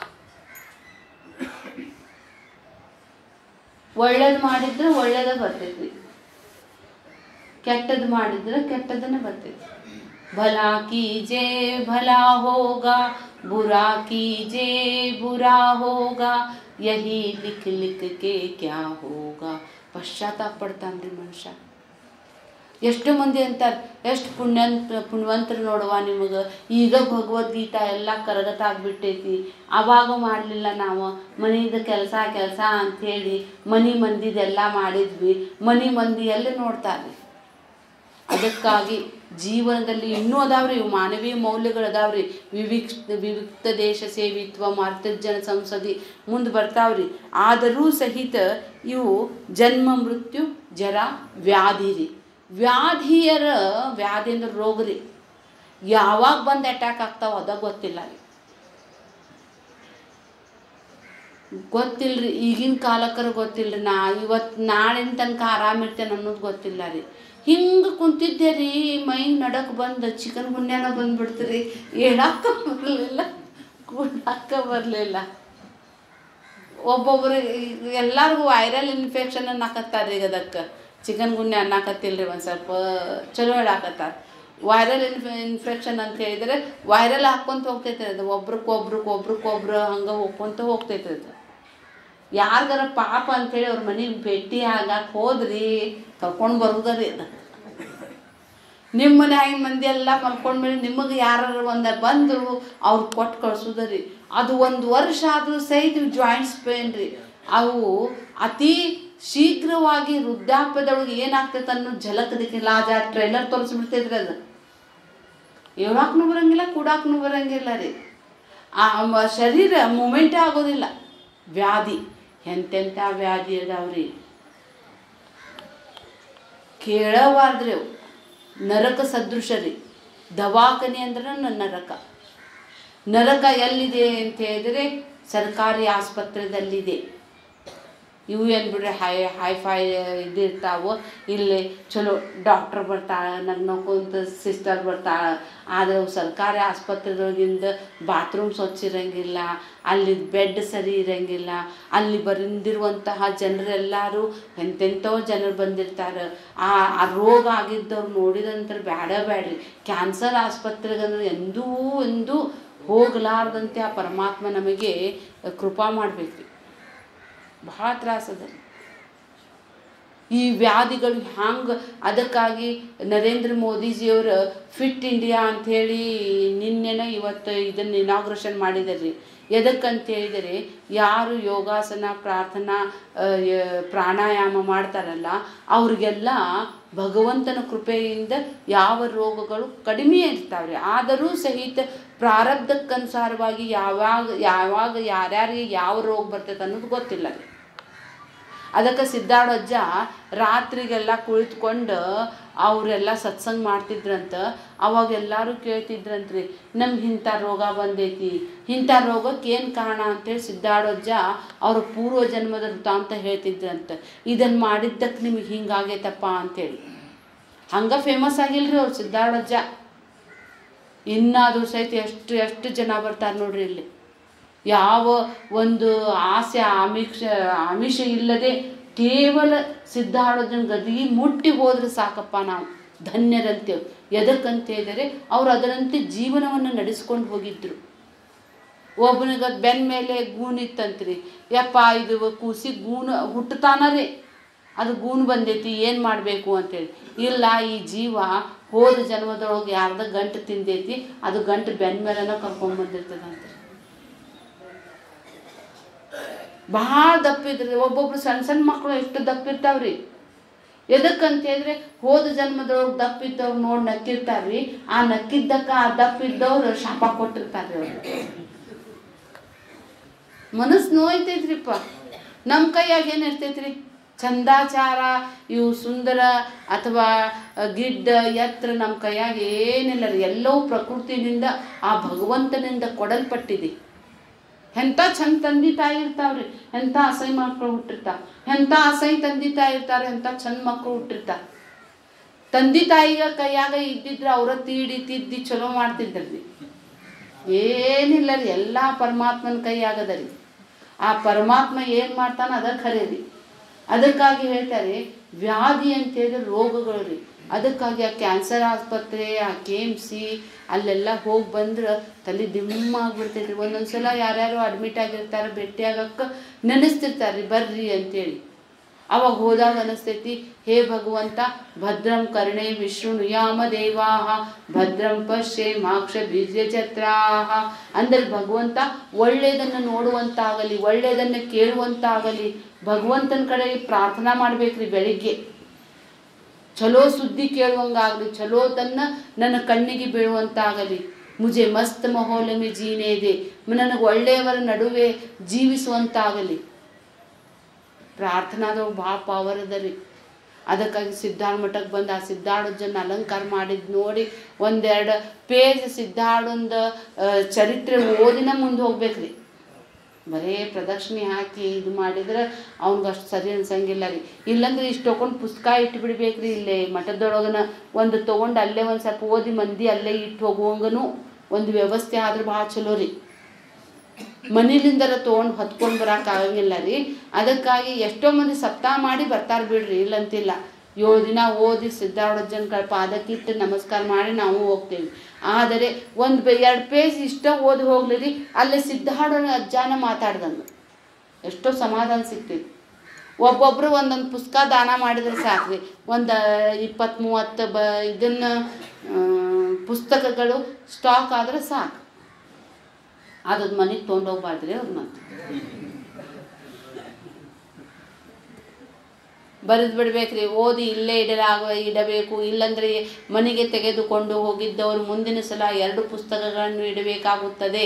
ಒಳ್ಳೇದು ಮಾಡಿದ್ರೆ ಒಳ್ಳೇದ ಬರ್ತೈತಿ ಕೆಟ್ಟದ್ದು ಮಾಡಿದ್ರೆ ಕೆಟ್ಟದನ್ನೇ ಬರ್ತೈತಿ ಭಲಾ ಕೀಜೆ ಭಲಾ ಹೋಗ ಬುರಾ ಕೀಜೆ ಬುರಾ ಹೋಗ ಯಹಿ ಲಿಖ ಲಿಖ ಕೆ ಕ್ಯಾ ಹೋಗ ಪಶ್ಚಾತ್ತಾಪ ಪಡ್ತಾನ್ರಿ ಮನುಷ್ಯ ಎಷ್ಟು ಮಂದಿ ಅಂತಾರೆ ಎಷ್ಟು ಪುಣ್ಯಂತ ಪುಣ್ಯವಂತರು ನೋಡುವ ನಿಮಗೆ ಈಗ ಭಗವದ್ಗೀತಾ ಎಲ್ಲ ಕರಗತ ಆಗ್ಬಿಟ್ಟೈತಿ ಅವಾಗ ಮಾಡಲಿಲ್ಲ ನಾವು ಮನೆಯಿಂದ ಕೆಲಸ ಕೆಲಸ ಅಂಥೇಳಿ ಮನೆ ಮಂದಿದೆಲ್ಲ ಮಾಡಿದ್ವಿ ಮನೆ ಮಂದಿ ಎಲ್ಲಿ ನೋಡ್ತಾರೆ ಅದಕ್ಕಾಗಿ ಜೀವನದಲ್ಲಿ ಇನ್ನೂ ಅದಾವ್ರಿ ಇವು ಮಾನವೀಯ ಮೌಲ್ಯಗಳು ಅದಾವ್ರಿ ವಿವಿಕ್ ವಿವಿಕ್ತ ದೇಶ ಸೇವಿತ್ವ ಮಾರ್ತರ್ಜನ ಸಂಸದಿ ಮುಂದೆ ಬರ್ತಾವ್ರಿ ಆದರೂ ಸಹಿತ ಇವು ಜನ್ಮ ಮೃತ್ಯು ಜರ ವ್ಯಾಧಿ ರೀ ವ್ಯಾಧಿಯರ ವ್ಯಾಧಿ ಅಂದ್ರೆ ರೋಗ ರೀ ಯಾವಾಗ ಬಂದು ಅಟ್ಯಾಕ್ ಆಗ್ತಾವ ಅದ ಗೊತ್ತಿಲ್ಲ ರೀ ಗೊತ್ತಿಲ್ರಿ ಈಗಿನ ಕಾಲಕ್ಕರ ಗೊತ್ತಿಲ್ರಿ ನಾ ಇವತ್ತು ನಾಳಿನ ತನಕ ಆರಾಮಿರ್ತೇನೆ ಅನ್ನೋದು ಗೊತ್ತಿಲ್ಲ ರೀ ಹಿಂಗೆ ಕುಂತಿದ್ದೆ ರೀ ಮೈ ನಡಕ್ಕೆ ಬಂದು ಚಿಕನ್ ಗುನ್ಯಾನ ಬಂದ್ಬಿಡ್ತೀರಿ ಹೇಳಕ್ಕ ಬರಲಿಲ್ಲ ಕೂಡಕ್ಕ ಬರಲಿಲ್ಲ ಒಬ್ಬೊಬ್ರು ಎಲ್ಲರಿಗೂ ವೈರಲ್ ಇನ್ಫೆಕ್ಷನ್ ಅನ್ನಕತ್ತಾರೆ ಈಗ ಅದಕ್ಕೆ ಚಿಕನ್ ಗುನ್ಯ ಅನ್ನಕತ್ತಿಲ್ರಿ ಒಂದು ಸ್ವಲ್ಪ ಚಲೋ ಹೇಳಾಕತ್ತಾರೆ ವೈರಲ್ ಇನ್ಫ ಇನ್ಫೆಕ್ಷನ್ ಅಂತ ಹೇಳಿದರೆ ವೈರಲ್ ಹಾಕ್ಕೊಂತ ಹೋಗ್ತೈತೆ ಅದು ಒಬ್ರಿಗೆ ಒಬ್ರಿಗೆ ಒಬ್ರಿಗೊಬ್ರು ಹಂಗೆ ಹೋಗ್ಕೊಂತ ಹೋಗ್ತೈತೆ ಅದು ಯಾರ್ಗಾರ ಪಾಪ ಅಂಥೇಳಿ ಅವ್ರ ಮನೆಗೆ ಭೇಟಿ ಆಗಕ್ಕೆ ಹೋದ್ರಿ ಕರ್ಕೊಂಡು ಬರೋದರಿ ಅದು ನಿಮ್ಮ ಮನ್ಯಾಗ ಮಂದಿ ಎಲ್ಲ ಮಲ್ಕೊಂಡ್ಮೇಲೆ ನಿಮಗೆ ಯಾರು ಒಂದು ಬಂದರು ಅವ್ರು ಕೊಟ್ಟು ಕಳ್ಸೋದರಿ ಅದು ಒಂದು ವರ್ಷ ಆದರೂ ಸಹಿತ ಜಾಯಿಂಟ್ಸ್ ಪೇನ್ ರೀ ಅವು ಅತಿ ಶೀಘ್ರವಾಗಿ ವೃದ್ಧಾಪ್ಯದೊಳಗೆ ಏನಾಗ್ತೈತೆ ಅನ್ನೋ ಝಲಕದಿಕ್ಕಿಲ್ಲ ಅದು ಆ ಟ್ರೈಲರ್ ತೋರಿಸ್ಬಿಡ್ತೈತ್ರಿ ಅದು ಹೇಳಕ್ಕೂ ಬರಂಗಿಲ್ಲ ಕೂಡಕ್ಕೂ ಬರಂಗಿಲ್ಲ ರೀ ಆ ಮ- ಶರೀರ ಮೂಮೆಂಟೇ ಆಗೋದಿಲ್ಲ ವ್ಯಾಧಿ ಎಂತೆಂಥ ವ್ಯಾಧಿ ಅದಾವ್ರಿ ಕೇಳಬಾರ್ದ್ರಿ ಅವು ನರಕ ಸದೃಶ ರೀ ದವಾಖಾನೆ ಅಂದ್ರೆ ನ- ನರಕ ನರಕ ಎಲ್ಲಿದೆ ಅಂತ ಹೇಳಿದ್ರೆ ಸರ್ಕಾರಿ ಆಸ್ಪತ್ರೆದಲ್ಲಿದೆ ಇವು ಏನು ಬಿಡ್ರಿ ಹೈ ಹೈ ಫೈ ಇದಿರ್ತಾವೆ ಇಲ್ಲಿ ಚಲೋ ಡಾಕ್ಟ್ರ್ ಬರ್ತಾಳೆ ನನ್ನ ನೋಡ್ಕೊಂತ ಸಿಸ್ಟರ್ ಬರ್ತಾಳೆ ಆದರೆ ಅವು ಸರ್ಕಾರಿ ಆಸ್ಪತ್ರೆದೊಳಗಿಂದ ಬಾತ್ರೂಮ್ ಸ್ವಚ್ಛ ಇರಂಗಿಲ್ಲ ಅಲ್ಲಿ ಬೆಡ್ ಸರಿ ಇರಂಗಿಲ್ಲ ಅಲ್ಲಿ ಬಂದಿರುವಂತಹ ಜನರೆಲ್ಲರೂ ಎಂತೆಂಥೋ ಜನರು ಬಂದಿರ್ತಾರೆ ಆ ಆ ರೋಗ ಆಗಿದ್ದವ್ರು ನೋಡಿದಂತರ ಬೇಡ ಬೇಡ್ರಿ ಕ್ಯಾನ್ಸರ್ ಆಸ್ಪತ್ರೆಗಂದ್ರೆ ಎಂದೂ ಎಂದೂ ಹೋಗಲಾರ್ದಂತೆ ಆ ಪರಮಾತ್ಮ ನಮಗೆ ಕೃಪಾ ಮಾಡಬೇಕ್ರಿ ಭಾಳ ತ್ರಾಸ ಅದ ಈ ವ್ಯಾಧಿಗಳು ಹ್ಯಾಂಗೆ ಅದಕ್ಕಾಗಿ ನರೇಂದ್ರ ಮೋದಿಜಿಯವರು ಫಿಟ್ ಇಂಡಿಯಾ ಅಂಥೇಳಿ ನಿನ್ನೆನ ಇವತ್ತು ಇದನ್ನು ಇನಾಗ್ರೇಷನ್ ಮಾಡಿದ್ದಾರೆ ಎದಕ್ಕಂತ ಹೇಳಿದರೆ ಯಾರು ಯೋಗಾಸನ ಪ್ರಾರ್ಥನಾ ಆ, ಯ- ಪ್ರಾಣಾಯಾಮ ಮಾಡ್ತಾರಲ್ಲ ಅವ್ರಿಗೆಲ್ಲ ಭಗವಂತನ ಕೃಪೆಯಿಂದ ಯಾವ ರೋಗಗಳು ಕಡಿಮೆ ಇರ್ತಾವ್ರಿ ಆದರೂ ಸಹಿತ ಪ್ರಾರಬ್ಧಕ್ಕನುಸಾರವಾಗಿ ಯಾವಾಗ ಯಾವಾಗ ಯಾರ್ಯಾರಿಗೆ ಯಾವ ರೋಗ ಬರ್ತೈತೆ ಅನ್ನೋದು ಗೊತ್ತಿಲ್ಲ ರೀ ಅದಕ್ಕೆ ಸಿದ್ಧಾಡಜ್ಜ ರಾತ್ರಿಗೆಲ್ಲ ಕುಳಿತುಕೊಂಡು ಅವರೆಲ್ಲ ಸತ್ಸಂಗ ಮಾಡ್ತಿದ್ರಂತ ಅವಾಗ ಎಲ್ಲರೂ ಕೇಳ್ತಿದ್ರಂತ್ರಿ ನಮ್ಗೆ ಇಂಥ ರೋಗ ಬಂದೈತಿ ಇಂಥ ರೋಗಕ್ಕೆ ಏನು ಕಾರಣ ಅಂತೇಳಿ ಸಿದ್ಧಾಡಜ್ಜ ಅವ್ರ ಪೂರ್ವ ಜನ್ಮದ ವೃತ್ತಾಂತ ಹೇಳ್ತಿದ್ರಂತ ಇದನ್ನು ಮಾಡಿದ್ದಕ್ಕೆ ನಿಮಗೆ ಹಿಂಗಾಗೈತಪ್ಪ ಅಂತೇಳಿ ಹಂಗೆ ಫೇಮಸ್ ಆಗಿಲ್ರಿ ಅವ್ರು ಸಿದ್ಧಾಡಜ್ಜ ಇನ್ನಾದರೂ ಸಹಿತ ಎಷ್ಟು ಎಷ್ಟು ಜನ ಬರ್ತಾರೆ ನೋಡ್ರಿ ಇಲ್ಲಿ ಯಾವ ಒಂದು ಆಸೆ ಆಮಿಷ ಆಮಿಷ ಇಲ್ಲದೆ ಕೇವಲ ಸಿದ್ಧಾಡೋದನ್ನ ಗದಿಗೆ ಮುಟ್ಟಿ ಹೋದ್ರೆ ಸಾಕಪ್ಪ ನಾವು ಧನ್ಯರಂತೇವೆ ಎದಕ್ಕಂತ ಹೇಳಿದರೆ ಅವ್ರು ಅದರಂತೆ ಜೀವನವನ್ನು ನಡೆಸ್ಕೊಂಡು ಹೋಗಿದ್ರು ಒಬ್ಬನಿಗೆ ಬೆನ್ನ ಮೇಲೆ ಗೂನಿತ್ತಂತ್ರಿ ಯಪ್ಪ ಇದು ಕೂಸಿ ಗೂನು ಹುಟ್ಟತಾನ ರೀ ಅದು ಗೂನು ಬಂದೈತಿ ಏನು ಮಾಡಬೇಕು ಅಂತೇಳಿ ಇಲ್ಲ ಈ ಜೀವ ಹೋದ ಜನ್ಮದೊಳಗೆ ಯಾರ್ದ ಗಂಟು ತಿಂದೈತಿ ಅದು ಗಂಟು ಬೆನ್ನ ಮೇಲೆನ ಕರ್ಕೊಂಬಂದಿರ್ತದಂತೆ ಭಾಳ ದಪ್ಪಿದ್ರಿ ಒಬ್ಬೊಬ್ರು ಸಣ್ಣ ಸಣ್ಣ ಮಕ್ಕಳು ಎಷ್ಟು ದಪ್ಪಿರ್ತಾವ್ರಿ ಎದಕ್ಕಂತ ಹೇಳಿದ್ರೆ ಹೋದ ಜನ್ಮದೊಳಗೆ ದಪ್ಪಿದ್ದವ್ರು ನೋಡಿ ನಕ್ಕಿರ್ತಾರ್ರಿ ಆ ನಕ್ಕಿದ್ದಕ್ಕ ಆ ದಪ್ಪಿದ್ದವ್ರು ಶಾಪ ಕೊಟ್ಟಿರ್ತಾರ್ರಿ ಅವ್ರು ಮನಸ್ಸು ನೋಯ್ತೈತ್ರಿಪ್ಪ ನಮ್ಮ ಕೈಯಾಗ ಏನು ಇರ್ತೈತ್ರಿ ಚಂದಾಚಾರ ಇವು ಸುಂದರ ಅಥವಾ ಗಿಡ್ಡ ಎತ್ತರ ನಮ್ಮ ಕೈಯಾಗ ಏನಿಲ್ಲ ರೀ ಎಲ್ಲವೂ ಪ್ರಕೃತಿನಿಂದ ಆ ಭಗವಂತನಿಂದ ಕೊಡಲ್ಪಟ್ಟಿದೆ ಎಂಥ ಚಂದ ತಂದೆ ತಾಯಿ ಇರ್ತಾವ್ರಿ ಎಂಥ ಅಸಹ್ಯ ಮಕ್ಕಳು ಹುಟ್ಟಿರ್ತಾವ ಎಂಥ ಅಸಹ್ಯ ತಂದೆ ತಾಯಿ ಇರ್ತಾರೆ ಎಂಥ ಚಂದ ಮಕ್ಕಳು ಹುಟ್ಟಿರ್ತಾರ ತಂದೆ ತಾಯಿಗ ಕೈಯಾಗ ಇದ್ದಿದ್ರೆ ಅವರ ತೀಡಿ ತಿದ್ದಿ ಚಲೋ ಮಾಡ್ತಿದ್ರಿ ಏನಿಲ್ಲ ರೀ ಎಲ್ಲ ಪರಮಾತ್ಮನ ಕೈಯಾಗದ ರೀ ಆ ಪರಮಾತ್ಮ ಏನು ಮಾಡ್ತಾನೆ ಅದ ಖರೆ ರೀ ಅದಕ್ಕಾಗಿ ಹೇಳ್ತಾರೆ ವ್ಯಾಧಿ ಅಂತ ಹೇಳಿದ್ರೆ ರೋಗಗಳು ರೀ ಅದಕ್ಕಾಗಿ ಆ ಕ್ಯಾನ್ಸರ್ ಆಸ್ಪತ್ರೆ ಆ ಕೆ ಎಮ್ ಸಿ ಅಲ್ಲೆಲ್ಲ ಹೋಗಿ ಬಂದ್ರೆ ತಲೆ ದಿಮ್ಮ ಆಗ್ಬಿಡ್ತೈತಿ ಒಂದೊಂದು ಸಲ ಯಾರ್ಯಾರು ಅಡ್ಮಿಟ್ ಆಗಿರ್ತಾರೆ ಭೇಟಿ ಆಗಕ್ಕೆ ನೆನೆಸ್ತಿರ್ತಾರೆ ರೀ ಬರ್ರಿ ಅಂತೇಳಿ ಅವಾಗ ಹೋದಾಗ ಅನಿಸ್ತೈತಿ ಹೇ ಭಗವಂತ ಭದ್ರಂ ಕರ್ಣೆ ವಿಷ್ಣು ನಿಯಾಮ ದೇವಾಹ ಭದ್ರಂ ಪಶ್ಯೆ ಮಾಕ್ಷ ಬೀರ್ಯ ಛತ್ರಾಹ ಅಂದರೆ ಭಗವಂತ ಒಳ್ಳೆಯದನ್ನು ನೋಡುವಂತಾಗಲಿ ಒಳ್ಳೆಯದನ್ನು ಕೇಳುವಂತಾಗಲಿ ಭಗವಂತನ ಕಡೆ ಪ್ರಾರ್ಥನಾ ಮಾಡ್ಬೇಕ್ರಿ ಬೆಳಿಗ್ಗೆ ಚಲೋ ಸುದ್ದಿ ಕೇಳುವಂಗಾಗಲಿ ಚಲೋದನ್ನು ನನ್ನ ಕಣ್ಣಿಗೆ ಬೀಳುವಂತಾಗಲಿ ಮುಜೆ ಮಸ್ತ್ ಮಹೋಲಮಿ ಜೀನೇ ಇದೆ ನನಗೆ ಒಳ್ಳೆಯವರ ನಡುವೆ ಜೀವಿಸುವಂತಾಗಲಿ ಪ್ರಾರ್ಥನಾದವು ಭಾಳ ಪವರ್ ಅದ ರೀ ಅದಕ್ಕಾಗಿ ಸಿದ್ಧಾರ್ಥ ಮಠಕ್ಕೆ ಬಂದು ಆ ಸಿದ್ಧಾರ್ಢನ ಅಲಂಕಾರ ಮಾಡಿದ್ದು ನೋಡಿ ಒಂದೆರಡು ಪೇಜ್ ಸಿದ್ಧಾರ್ಢಂದ ಚರಿತ್ರೆ ಓದಿನ ಮುಂದೆ ಹೋಗ್ಬೇಕ್ರಿ ಬರೇ ಪ್ರದಕ್ಷಿಣೆ ಹಾಕಿ ಇದು ಮಾಡಿದ್ರೆ ಅವ್ನಿಗೆ ಅಷ್ಟು ಸರಿ ಅನ್ಸಂಗಿಲ್ಲ ರೀ ಇಲ್ಲಂದ್ರೆ ಇಷ್ಟು ತೊಗೊಂಡು ಪುಸ್ತಕ ಇಟ್ಟು ಬಿಡ್ಬೇಕ್ರಿ ಇಲ್ಲೇ ಮಠದೊಳಗನ ಒಂದು ತೊಗೊಂಡು ಅಲ್ಲೇ ಒಂದು ಸ್ವಲ್ಪ ಓದಿ ಮಂದಿ ಅಲ್ಲೇ ಇಟ್ಟು ಹೋಗುವಂಗನು ಒಂದು ವ್ಯವಸ್ಥೆ ಆದ್ರೆ ಭಾಳ ಚಲೋ ರೀ ಮನೇಲಿಂದರ ತೊಗೊಂಡು ಹೊತ್ಕೊಂಡು ಬರಕ್ಕೆ ಆಗಂಗಿಲ್ಲ ರೀ ಅದಕ್ಕಾಗಿ ಎಷ್ಟೋ ಮಂದಿ ಸಪ್ತಾಹ ಮಾಡಿ ಬರ್ತಾರೆ ಬಿಡ್ರಿ ಇಲ್ಲಂತಿಲ್ಲ ಏಳು ದಿನ ಓದಿ ಸಿದ್ಧಾರ್ಢಜ್ಜನ ಪಾದಕ್ಕಿಟ್ಟು ನಮಸ್ಕಾರ ಮಾಡಿ ನಾವು ಹೋಗ್ತೇವೆ ಆದರೆ ಒಂದು ಬೆ ಎರಡು ಪೇಜ್ ಇಷ್ಟ ಓದಿ ಹೋಗ್ಲಿ ರೀ ಅಲ್ಲಿ ಸಿದ್ಧಾರ್ಢನ ಅಜ್ಜಾನ ಮಾತಾಡ್ದಂಗೆ ಎಷ್ಟೋ ಸಮಾಧಾನ ಸಿಗ್ತೈತಿ ಒಬ್ಬೊಬ್ಬರು ಒಂದೊಂದು ಪುಸ್ತಕ ದಾನ ಮಾಡಿದ್ರೆ ಸಾಕು ರೀ ಒಂದು ಇಪ್ಪತ್ತು ಮೂವತ್ತು ಬ ಇದನ್ನು ಪುಸ್ತಕಗಳು ಸ್ಟಾಕ್ ಆದರೆ ಸಾಕು ಅದನ್ನ ಮನೆಗೆ ತೊಗೊಂಡೋಗ್ಬಾರ್ದ್ರಿ ಅವ್ರು ಮತ್ತೆ ಬರೆದು ಬಿಡ್ಬೇಕ್ರಿ ಓದಿ ಇಲ್ಲೇ ಇಡಲಾಗ ಇಡಬೇಕು ಇಲ್ಲಂದ್ರೆ ಮನೆಗೆ ತೆಗೆದುಕೊಂಡು ಹೋಗಿದ್ದವರು ಮುಂದಿನ ಸಲ ಎರಡು ಪುಸ್ತಕಗಳನ್ನು ಇಡಬೇಕಾಗುತ್ತದೆ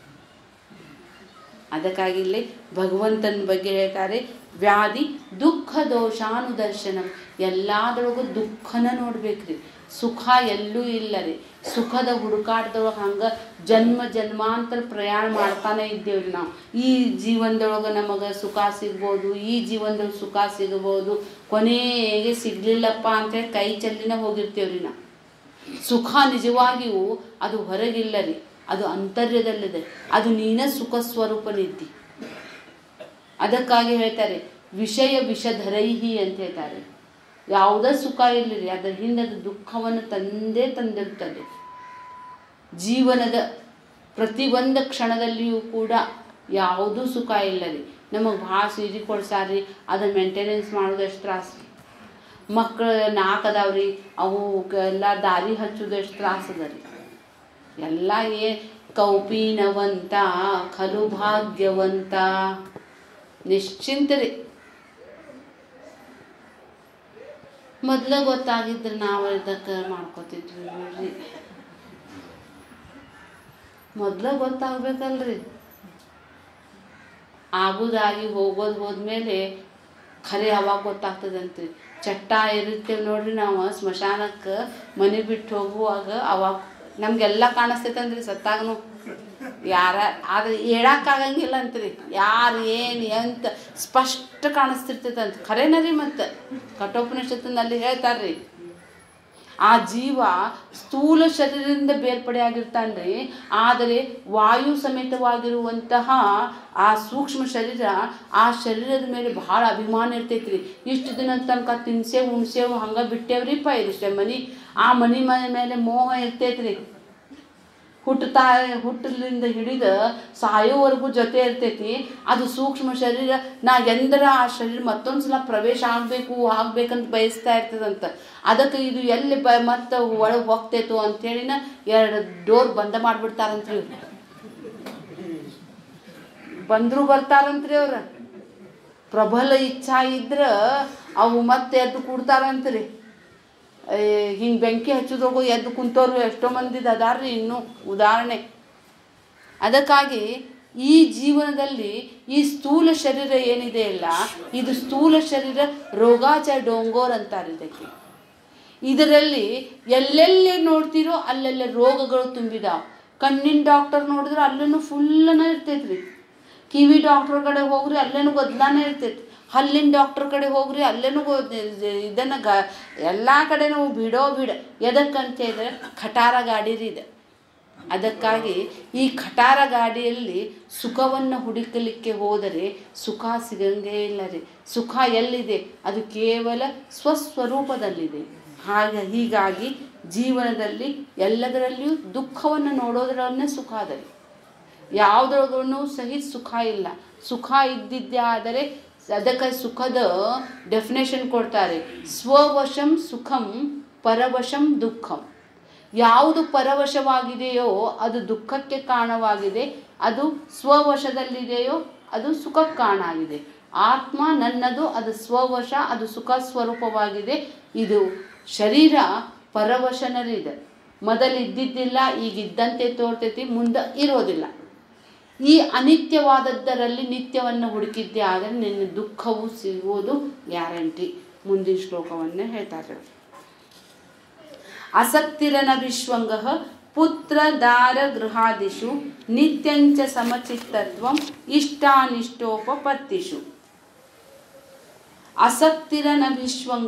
ಅದಕ್ಕಾಗಿ ಇಲ್ಲಿ ಭಗವಂತನ ಬಗ್ಗೆ ಹೇಳ್ತಾರೆ ವ್ಯಾಧಿ ದುಃಖ ದೋಷಾನುದರ್ಶನ ಎಲ್ಲದರೊಳಗೂ ದುಃಖನ ನೋಡ್ಬೇಕ್ರಿ ಸುಖ ಎಲ್ಲೂ ಇಲ್ಲ ರೀ ಸುಖದ ಹುಡುಕಾಟದೊಳಗೆ ಹಂಗೆ ಜನ್ಮ ಜನ್ಮಾಂತರ ಪ್ರಯಾಣ ಮಾಡ್ತಾನೆ ಇದ್ದೇವ್ರಿ ನಾವು ಈ ಜೀವನದೊಳಗೆ ನಮಗೆ ಸುಖ ಸಿಗ್ಬೋದು ಈ ಜೀವನದೊಳಗೆ ಸುಖ ಸಿಗಬಹುದು ಕೊನೆಗೆ ಸಿಗ್ಲಿಲ್ಲಪ್ಪ ಅಂತೇಳಿ ಕೈ ಚೆಲ್ಲಿನ ಹೋಗಿರ್ತೇವ್ರಿ ನಾವು ಸುಖ ನಿಜವಾಗಿಯೂ ಅದು ಹೊರಗಿಲ್ಲ ರೀ ಅದು ಅಂತರ್ಯದಲ್ಲಿದೆ ಅದು ನೀನ ಸುಖ ಸ್ವರೂಪನಿದ್ದಿ ಅದಕ್ಕಾಗಿ ಹೇಳ್ತಾರೆ ವಿಷಯ ವಿಷಧರೈಹಿ ಅಂತ ಹೇಳ್ತಾರೆ ಯಾವುದೇ ಸುಖ ಇರಲಿ ರೀ ಅದರ ಹಿಂದೆ ಅದು ದುಃಖವನ್ನು ತಂದೇ ತಂದಿರುತ್ತದೆ ಜೀವನದ ಪ್ರತಿಯೊಂದು ಕ್ಷಣದಲ್ಲಿಯೂ ಕೂಡ ಯಾವುದೂ ಸುಖ ಇಲ್ಲ ರೀ ನಮಗೆ ಭಾಳ ಸೀರೆ ಕೊಡ್ಸಾರ್ರಿ ಅದನ್ನು ಮೇಂಟೆನೆನ್ಸ್ ಮಾಡೋದು ಎಷ್ಟು ತ್ರಾಸ ಮಕ್ಕಳು ನಾಲ್ಕು ಅದಾವ್ರಿ ಅವು ಎಲ್ಲ ದಾರಿ ಹಚ್ಚೋದು ಎಷ್ಟು ತ್ರಾಸ ಅದ ರೀ ಎಲ್ಲ ಏ ಕೌಪೀನವಂತ ಖಲು ಭಾಗ್ಯವಂತ ನಿಶ್ಚಿಂತ ರೀ ಮೊದಲು ಗೊತ್ತಾಗಿದ್ರೆ ನಾವು ಇದಕ್ಕೆ ಮಾಡ್ಕೋತಿದ್ವಿ ಬಿಡ್ರಿ ಮೊದಲು ಗೊತ್ತಾಗ್ಬೇಕಲ್ರಿ ಆಗುದಾಗಿ ಹೋಗೋದು ಹೋದ್ಮೇಲೆ ಖರೆ ಅವಾಗ ಗೊತ್ತಾಗ್ತದಂತ್ರಿ ಚಟ್ಟ ಇರ್ತೇವೆ ನೋಡ್ರಿ ನಾವು ಸ್ಮಶಾನಕ್ಕೆ ಮನೆ ಬಿಟ್ಟು ಹೋಗುವಾಗ ಅವಾಗ ನಮಗೆಲ್ಲ ಕಾಣಿಸ್ತೈತಂದ್ರಿ ಸತ್ತಾಗನು ಯಾರ ಆದ್ರೆ ಹೇಳಕ್ಕಾಗಂಗಿಲ್ಲ ಅಂತ್ರಿ ಯಾರು ಏನು ಎಂತ ಸ್ಪಷ್ಟ ಕಾಣಿಸ್ತಿರ್ತೈತಂತ ಖರೇನ ರೀ ಮತ್ತು ಕಠೋಪನಿಷತ್ತಿನಲ್ಲಿ ಹೇಳ್ತಾರ್ರಿ ಆ ಜೀವ ಸ್ಥೂಲ ಶರೀರದಿಂದ ಬೇರ್ಪಡೆ ಆಗಿರ್ತಾನ್ರಿ ಆದರೆ ವಾಯು ಸಮೇತವಾಗಿರುವಂತಹ ಆ ಸೂಕ್ಷ್ಮ ಶರೀರ ಆ ಶರೀರದ ಮೇಲೆ ಭಾಳ ಅಭಿಮಾನ ಇರ್ತೈತ್ರಿ ಇಷ್ಟು ದಿನ ತನಕ ತಿನ್ಸೇವು ಉಣ್ಸೇವು ಹಂಗೆ ಬಿಟ್ಟೇವ್ರಿಪ್ಪ ಇದಿಷ್ಟೇ ಮನಿ ಆ ಮನಿ ಮನೆ ಮೇಲೆ ಮೋಹ ಇರ್ತೈತ್ರಿ ಹುಟ್ಟುತ್ತಾ ಹುಟ್ಟಲಿಂದ ಹಿಡಿದು ಸಾಯೋವರೆಗೂ ಜೊತೆ ಇರ್ತೈತಿ ಅದು ಸೂಕ್ಷ್ಮ ಶರೀರ ನಾ ಎಂದರ ಆ ಶರೀರ ಮತ್ತೊಂದು ಸಲ ಪ್ರವೇಶ ಆಗಬೇಕು ಆಗ್ಬೇಕಂತ ಬಯಸ್ತಾ ಇರ್ತದಂತ ಅದಕ್ಕೆ ಇದು ಎಲ್ಲಿ ಬ ಮತ್ತು ಒಳಗೆ ಹೋಗ್ತೈತೋ ಅಂಥೇಳಿನ ಎರಡು ಡೋರ್ ಬಂದ ಮಾಡಿಬಿಡ್ತಾರಂತ್ರಿ ಇವ್ರು ಬಂದರೂ ಬರ್ತಾರಂತ್ರಿ ಅವ್ರು ಪ್ರಬಲ ಇಚ್ಛಾ ಇದ್ರೆ ಅವು ಮತ್ತೆ ಎದ್ದು ಕೂಡ್ತಾರಂತ್ರಿ ಹಿಂಗೆ ಬೆಂಕಿ ಹಚ್ಚೋದ್ರೊಳಗು ಎದ್ದು ಕುಂತವ್ರು ಎಷ್ಟೋ ಮಂದಿದು ಅದಾರ್ರಿ ಇನ್ನೂ ಉದಾಹರಣೆ ಅದಕ್ಕಾಗಿ ಈ ಜೀವನದಲ್ಲಿ ಈ ಸ್ಥೂಲ ಶರೀರ ಏನಿದೆ ಅಲ್ಲ ಇದು ಸ್ಥೂಲ ಶರೀರ ರೋಗಾಚ ಡೋಂಗೋರ್ ಅಂತಾರೆ ಇದಕ್ಕೆ ಇದರಲ್ಲಿ ಎಲ್ಲೆಲ್ಲಿ ನೋಡ್ತೀರೋ ಅಲ್ಲೆಲ್ಲ ರೋಗಗಳು ತುಂಬಿದಾವ ಕಣ್ಣಿನ ಡಾಕ್ಟರ್ ನೋಡಿದ್ರೆ ಅಲ್ಲೂ ಫುಲ್ಲನ ಇರ್ತೈತ್ರಿ ಕಿವಿ ಡಾಕ್ಟರ್ ಕಡೆ ಹೋಗ್ರಿ ಅಲ್ಲೇನು ಗದ್ಲಾನೇ ಇರ್ತೈತಿ ಹಲ್ಲಿನ ಡಾಕ್ಟರ್ ಕಡೆ ಹೋಗ್ರಿ ಅಲ್ಲೇನು ಇದನ್ನು ಗ ಎಲ್ಲ ಕಡೆನೂ ಬಿಡೋ ಬಿಡ ಎದಕ್ಕಂತ ಹೇಳಿದ್ರೆ ಖಟಾರ ಗಾಡಿ ರೀ ಇದೆ ಅದಕ್ಕಾಗಿ ಈ ಖಟಾರ ಗಾಡಿಯಲ್ಲಿ ಸುಖವನ್ನು ಹುಡುಕಲಿಕ್ಕೆ ಹೋದರೆ ಸುಖ ಸಿಗಂಗೇ ಇಲ್ಲ ರೀ ಸುಖ ಎಲ್ಲಿದೆ ಅದು ಕೇವಲ ಸ್ವಸ್ವರೂಪದಲ್ಲಿದೆ ಹಾಗೆ ಹೀಗಾಗಿ ಜೀವನದಲ್ಲಿ ಎಲ್ಲದರಲ್ಲಿಯೂ ದುಃಖವನ್ನು ನೋಡೋದ್ರನ್ನೇ ಸುಖ ಅದ ರೀ ಯಾವುದ್ರೊಳಗೂ ಸಹಿತ ಸುಖ ಇಲ್ಲ ಸುಖ ಇದ್ದಿದ್ದೇ ಆದರೆ ಅದಕ್ಕೆ ಸುಖದ ಡೆಫಿನೇಷನ್ ಕೊಡ್ತಾರೆ ಸ್ವವಶಂ ಸುಖಂ ಪರವಶಂ ದುಃಖಂ ಯಾವುದು ಪರವಶವಾಗಿದೆಯೋ ಅದು ದುಃಖಕ್ಕೆ ಕಾರಣವಾಗಿದೆ ಅದು ಸ್ವವಶದಲ್ಲಿದೆಯೋ ಅದು ಸುಖಕ್ಕೆ ಕಾರಣ ಆಗಿದೆ ಆತ್ಮ ನನ್ನದು ಅದು ಸ್ವವಶ ಅದು ಸುಖ ಸ್ವರೂಪವಾಗಿದೆ ಇದು ಶರೀರ ಪರವಶನರಿದೆ ಮೊದಲು ಇದ್ದಿದ್ದಿಲ್ಲ ಈಗ ಇದ್ದಂತೆ ತೋರ್ತೈತಿ ಮುಂದೆ ಇರೋದಿಲ್ಲ ಈ ಅನಿತ್ಯವಾದದ್ದರಲ್ಲಿ ನಿತ್ಯವನ್ನು ಹುಡುಕಿದ್ದೆ ಆದರೆ ನಿನ್ನ ದುಃಖವು ಸಿಗುವುದು ಗ್ಯಾರಂಟಿ ಮುಂದಿನ ಶ್ಲೋಕವನ್ನೇ ಹೇಳ್ತಾರೆ ಅಸಕ್ತಿರನ ವಿಶ್ವಂಗ ಪುತ್ರ ದಾರ ಗೃಹಾದಿಷು ನಿತ್ಯಂಚ ಸಮಚಿತ್ತತ್ವಂ ಇಷ್ಟಾನಿಷ್ಟೋಪಪತ್ತಿಷು ಅಸಕ್ತಿರನ ವಿಶ್ವಂಗ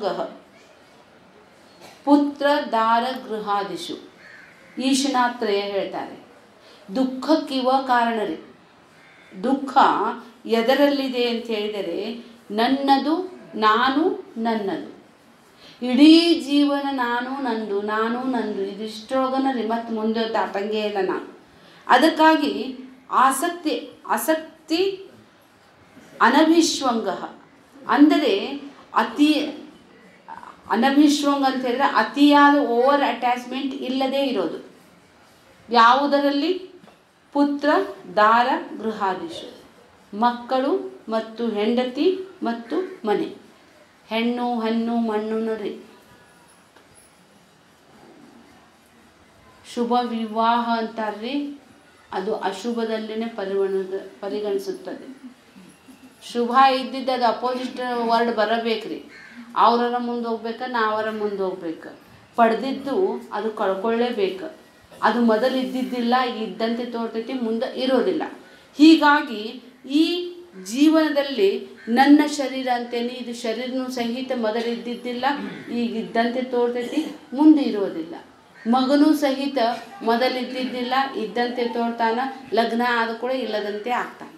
ಪುತ್ರ ದಾರ ಗೃಹಾದಿಷು ಈಶನಾತ್ರಯ ಹೇಳ್ತಾರೆ ದುಃಖಕ್ಕಿವ ಕಾರಣ ರೀ ದುಃಖ ಎದರಲ್ಲಿದೆ ಅಂತ ಹೇಳಿದರೆ ನನ್ನದು ನಾನು ನನ್ನದು ಇಡೀ ಜೀವನ ನಾನು ನಂದು ನಾನು ನಂದು ಇದಿಷ್ಟೊಳಗನ ರೀ ಮತ್ತು ಮುಂದೆ ದಾಟಂಗೇ ಇಲ್ಲ ನಾನು ಅದಕ್ಕಾಗಿ ಆಸಕ್ತಿ ಆಸಕ್ತಿ ಅನಭಿಶ್ವಂಗ ಅಂದರೆ ಅತಿ ಅನಭಿಶ್ವಂಗ ಅಂತ ಹೇಳಿದ್ರೆ ಅತಿಯಾದ ಓವರ್ ಅಟ್ಯಾಚ್ಮೆಂಟ್ ಇಲ್ಲದೇ ಇರೋದು ಯಾವುದರಲ್ಲಿ ಪುತ್ರ ದಾರ ಗೃಹಾದಿಶು ಮಕ್ಕಳು ಮತ್ತು ಹೆಂಡತಿ ಮತ್ತು ಮನೆ ಹೆಣ್ಣು ಹಣ್ಣು ಮಣ್ಣು ರೀ ಶುಭ ವಿವಾಹ ಅಂತಾರ್ರಿ ಅದು ಅಶುಭದಲ್ಲೇ ಪರಿಗಣ ಪರಿಗಣಿಸುತ್ತದೆ ಶುಭ ಇದ್ದಿದ್ದು ಅದು ಅಪೋಸಿಟ್ ವರ್ಡ್ ಬರಬೇಕ್ರಿ ಅವರರ ಮುಂದೆ ಹೋಗ್ಬೇಕು ನಾವರ ಮುಂದೆ ಹೋಗ್ಬೇಕು ಪಡೆದಿದ್ದು ಅದು ಕಳ್ಕೊಳ್ಳೇಬೇಕು ಅದು ಮೊದಲು ಇದ್ದಿದ್ದಿಲ್ಲ ಇದ್ದಂತೆ ತೋರ್ತೈತಿ ಮುಂದೆ ಇರೋದಿಲ್ಲ ಹೀಗಾಗಿ ಈ ಜೀವನದಲ್ಲಿ ನನ್ನ ಶರೀರ ಅಂತೇನೆ ಇದು ಶರೀರನೂ ಸಹಿತ ಮೊದಲು ಇದ್ದಿದ್ದಿಲ್ಲ ಈಗ ಇದ್ದಂತೆ ತೋರ್ತೈತಿ ಮುಂದೆ ಇರೋದಿಲ್ಲ ಮಗನೂ ಸಹಿತ ಮೊದಲು ಇದ್ದಿದ್ದಿಲ್ಲ ಇದ್ದಂತೆ ತೋರ್ತಾನ ಲಗ್ನ ಆದ ಕೂಡ ಇಲ್ಲದಂತೆ ಆಗ್ತಾನೆ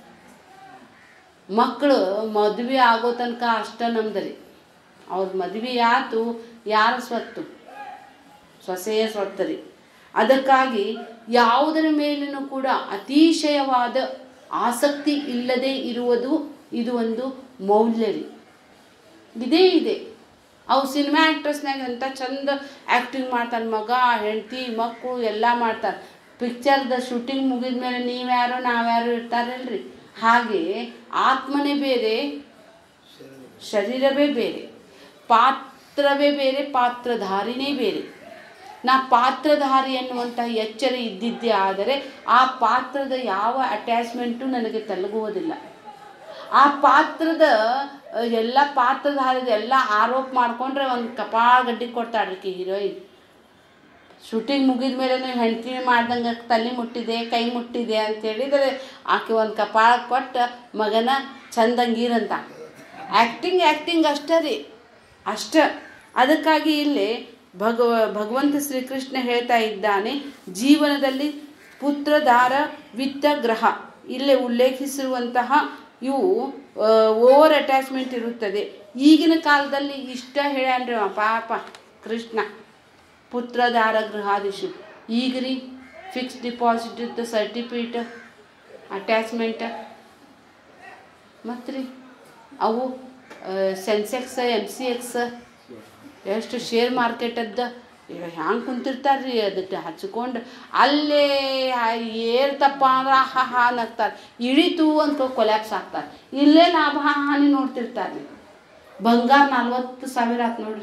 ಮಕ್ಕಳು ಮದುವೆ ಆಗೋ ತನಕ ಅಷ್ಟ ನಮ್ದರಿ ಅವ್ರ ಮದುವೆ ಆತು ಯಾರ ಸ್ವತ್ತು ಸೊಸೆಯ ಸ್ವತ್ತು ರೀ ಅದಕ್ಕಾಗಿ ಯಾವುದರ ಮೇಲೂ ಕೂಡ ಅತಿಶಯವಾದ ಆಸಕ್ತಿ ಇಲ್ಲದೆ ಇರುವುದು ಇದು ಒಂದು ಮೌಲ್ಯ ರೀ ಇದೇ ಇದೆ ಅವು ಸಿನಿಮಾ ಆ್ಯಕ್ಟ್ರೆಸ್ನಾಗ ಎಂಥ ಚಂದ ಆ್ಯಕ್ಟಿಂಗ್ ಮಾಡ್ತಾನೆ ಮಗ ಹೆಂಡತಿ ಮಕ್ಕಳು ಎಲ್ಲ ಮಾಡ್ತಾರೆ ಪಿಕ್ಚರ್ದ ಶೂಟಿಂಗ್ ಮುಗಿದ ಮೇಲೆ ನೀವ್ಯಾರು ನಾವ್ಯಾರು ಇರ್ತಾರಲ್ರಿ ಹಾಗೆ ಆತ್ಮನೇ ಬೇರೆ ಶರೀರವೇ ಬೇರೆ ಪಾತ್ರವೇ ಬೇರೆ ಪಾತ್ರಧಾರಿನೇ ಬೇರೆ ನಾ ಪಾತ್ರಧಾರಿ ಎನ್ನುವಂತಹ ಎಚ್ಚರ ಇದ್ದಿದ್ದೇ ಆದರೆ ಆ ಪಾತ್ರದ ಯಾವ ಅಟ್ಯಾಚ್ಮೆಂಟು ನನಗೆ ತಲುಗುವುದಿಲ್ಲ ಆ ಪಾತ್ರದ ಅ, ಎಲ್ಲ ಪಾತ್ರಧಾರಿದ ಎಲ್ಲ ಆರೋಪ ಮಾಡ್ಕೊಂಡ್ರೆ ಒಂದು ಕಪಾಳ ಗಡ್ಡಿ ಕೊಡ್ತಾಳ್ರಿ ಹೀರೋಯಿನ್ ಶೂಟಿಂಗ್ ಮುಗಿದ ಮೇಲೆ ನೀವು ಹೆಂಡತಿ ಮಾಡ್ದಂಗೆ ತಲೆ ಮುಟ್ಟಿದೆ ಕೈ ಮುಟ್ಟಿದೆ ಅಂತ ಹೇಳಿದರೆ ಆಕೆ ಒಂದು ಕಪಾಳ ಕೊಟ್ಟು ಮಗನ ಚಂದಂಗೀರಂತ ಆ್ಯಕ್ಟಿಂಗ್ ಆ್ಯಕ್ಟಿಂಗ್ ಅಷ್ಟೇ ರೀ ಅಷ್ಟ ಅದಕ್ಕಾಗಿ ಇಲ್ಲಿ ಭಗವ ಭಗವಂತ ಶ್ರೀಕೃಷ್ಣ ಹೇಳ್ತಾ ಇದ್ದಾನೆ ಜೀವನದಲ್ಲಿ ಪುತ್ರಧಾರ ವಿತ್ತ ಗ್ರಹ ಇಲ್ಲೇ ಉಲ್ಲೇಖಿಸಿರುವಂತಹ ಇವು ಓವರ್ ಅಟ್ಯಾಚ್ಮೆಂಟ್ ಇರುತ್ತದೆ ಈಗಿನ ಕಾಲದಲ್ಲಿ ಇಷ್ಟ ಹೇಳ್ಯಾನ್ರಿ ಅವ ಪಾಪ ಕೃಷ್ಣ ಪುತ್ರಧಾರ ಗೃಹಾದಿಶು ಈಗ ರೀ ಫಿಕ್ಸ್ ಡಿಪಾಸಿಟ್ ಇದ್ದ ಸರ್ಟಿಫಿಕೇಟ್ ಅಟ್ಯಾಚ್ಮೆಂಟ್ ಮತ್ತು ರೀ ಅವು ಸೆನ್ಸೆಕ್ಸ್ ಎಮ್ ಸಿ ಎಕ್ಸ್ ಎಷ್ಟು ಶೇರ್ ಮಾರ್ಕೆಟದ್ದು ಹ್ಯಾಂಗೆ ಕುಂತಿರ್ತಾರೆ ರೀ ಅದಕ್ಕೆ ಹಚ್ಕೊಂಡು ಅಲ್ಲೇ ಏರ್ತಪ್ಪ ಅಂದ್ರೆ ಹಾ ಹಾ ನಗ್ತಾರೆ ಇಳಿತು ಅಂತ ಕೊಲ್ಯಾಪ್ಸ್ ಆಗ್ತಾರೆ ಇಲ್ಲೇ ಲಾಭ ಹಾನಿ ನೋಡ್ತಿರ್ತಾರೆ ರೀ ಬಂಗಾರ ನಲ್ವತ್ತು ಸಾವಿರ ಆತು ನೋಡ್ರಿ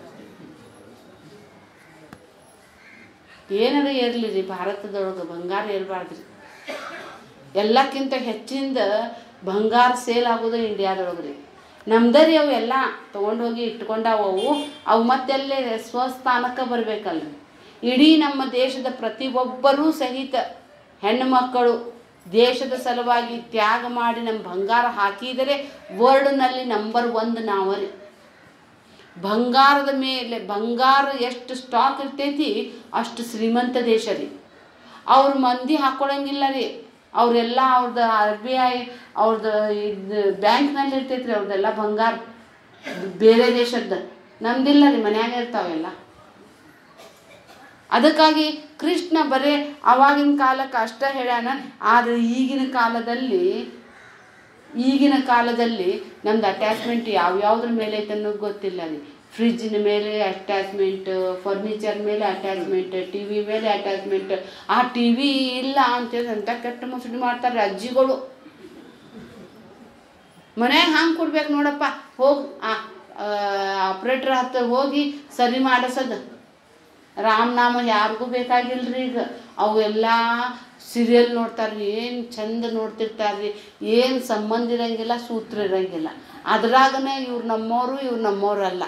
ಏನಾರ ಇರಲಿ ರೀ ಭಾರತದೊಳಗೆ ಬಂಗಾರ ಇರಬಾರ್ದು ರೀ ಎಲ್ಲಕ್ಕಿಂತ ಹೆಚ್ಚಿಂದ ಬಂಗಾರ ಸೇಲ್ ಆಗೋದು ಇಂಡಿಯಾದೊಳಗೆ ರೀ ನಮ್ದೇ ರೀ ಅವು ಎಲ್ಲ ತೊಗೊಂಡು ಹೋಗಿ ಇಟ್ಕೊಂಡಾವು ಅವು ಅವು ಮತ್ತೆಲ್ಲೇ ಸ್ವಸ್ಥಾನಕ್ಕೆ ಬರಬೇಕಲ್ರಿ ಇಡೀ ನಮ್ಮ ದೇಶದ ಪ್ರತಿಯೊಬ್ಬರೂ ಸಹಿತ ಹೆಣ್ಣು ಮಕ್ಕಳು ದೇಶದ ಸಲುವಾಗಿ ತ್ಯಾಗ ಮಾಡಿ ನಮ್ಮ ಬಂಗಾರ ಹಾಕಿದರೆ ವರ್ಲ್ಡ್ನಲ್ಲಿ ನಂಬರ್ ಒಂದು ನಾವು ರೀ ಬಂಗಾರದ ಮೇಲೆ ಬಂಗಾರ ಎಷ್ಟು ಸ್ಟಾಕ್ ಇರ್ತೈತಿ ಅಷ್ಟು ಶ್ರೀಮಂತ ದೇಶ ರೀ ಅವ್ರ ಮಂದಿ ಹಾಕ್ಕೊಳಂಗಿಲ್ಲ ರೀ ಅವರೆಲ್ಲ ಅವ್ರದ್ದು ಆರ್ ಬಿ ಐ ಅವ್ರದ್ದು ಇದು ಬ್ಯಾಂಕ್ನಲ್ಲಿ ಇರ್ತೈತಿ ರೀ ಅವ್ರದ್ದೆಲ್ಲ ಬಂಗಾರ ಬೇರೆ ದೇಶದ್ದು ನಮ್ದಿಲ್ಲ ರೀ ಮನ್ಯಾಗ ಇರ್ತಾವೆಲ್ಲ ಅದಕ್ಕಾಗಿ ಕೃಷ್ಣ ಬರೇ ಅವಾಗಿನ ಕಾಲಕ್ಕೆ ಅಷ್ಟ ಹೇಳ್ಯಾನ ಆದರೆ ಈಗಿನ ಕಾಲದಲ್ಲಿ ಈಗಿನ ಕಾಲದಲ್ಲಿ ನಮ್ದು ಅಟ್ಯಾಚ್ಮೆಂಟ್ ಯಾವ್ಯಾವ್ದ್ರ ಮೇಲೆ ಐತೆ ಅನ್ನೋದು ಗೊತ್ತಿಲ್ಲ ರೀ ಫ್ರಿಜ್ಜಿನ ಮೇಲೆ ಅಟ್ಯಾಚ್ಮೆಂಟ್ ಫರ್ನಿಚರ್ ಮೇಲೆ ಅಟ್ಯಾಚ್ಮೆಂಟ್ ಟಿ ವಿ ಮೇಲೆ ಅಟ್ಯಾಚ್ಮೆಂಟ್ ಆ ಟಿ ವಿ ಇಲ್ಲ ಅಂತೇಳಿ ಅಂತ ಕೆಟ್ಟ ಮುಸುಡಿ ಮಾಡ್ತಾರೆ ಅಜ್ಜಿಗಳು ಮನ್ಯಾಗ ಹಂಗೆ ಕೊಡ್ಬೇಕು ನೋಡಪ್ಪ ಹೋಗಿ ಆ ಆಪ್ರೇಟ್ರ್ ಹತ್ರ ಹೋಗಿ ಸರಿ ಮಾಡಿಸೋದು ರಾಮನಾಮ ಯಾರಿಗೂ ಬೇಕಾಗಿಲ್ರಿ ಈಗ ಅವೆಲ್ಲ ಸೀರಿಯಲ್ ನೋಡ್ತಾರೆ ಏನು ಚಂದ ನೋಡ್ತಿರ್ತಾರೆ ಏನು ಸಂಬಂಧ ಇರಂಗಿಲ್ಲ ಸೂತ್ರ ಇರಂಗಿಲ್ಲ ಅದ್ರಾಗನೇ ಇವ್ರು ನಮ್ಮವರು ಇವ್ರು ನಮ್ಮವ್ರು ಅಲ್ಲ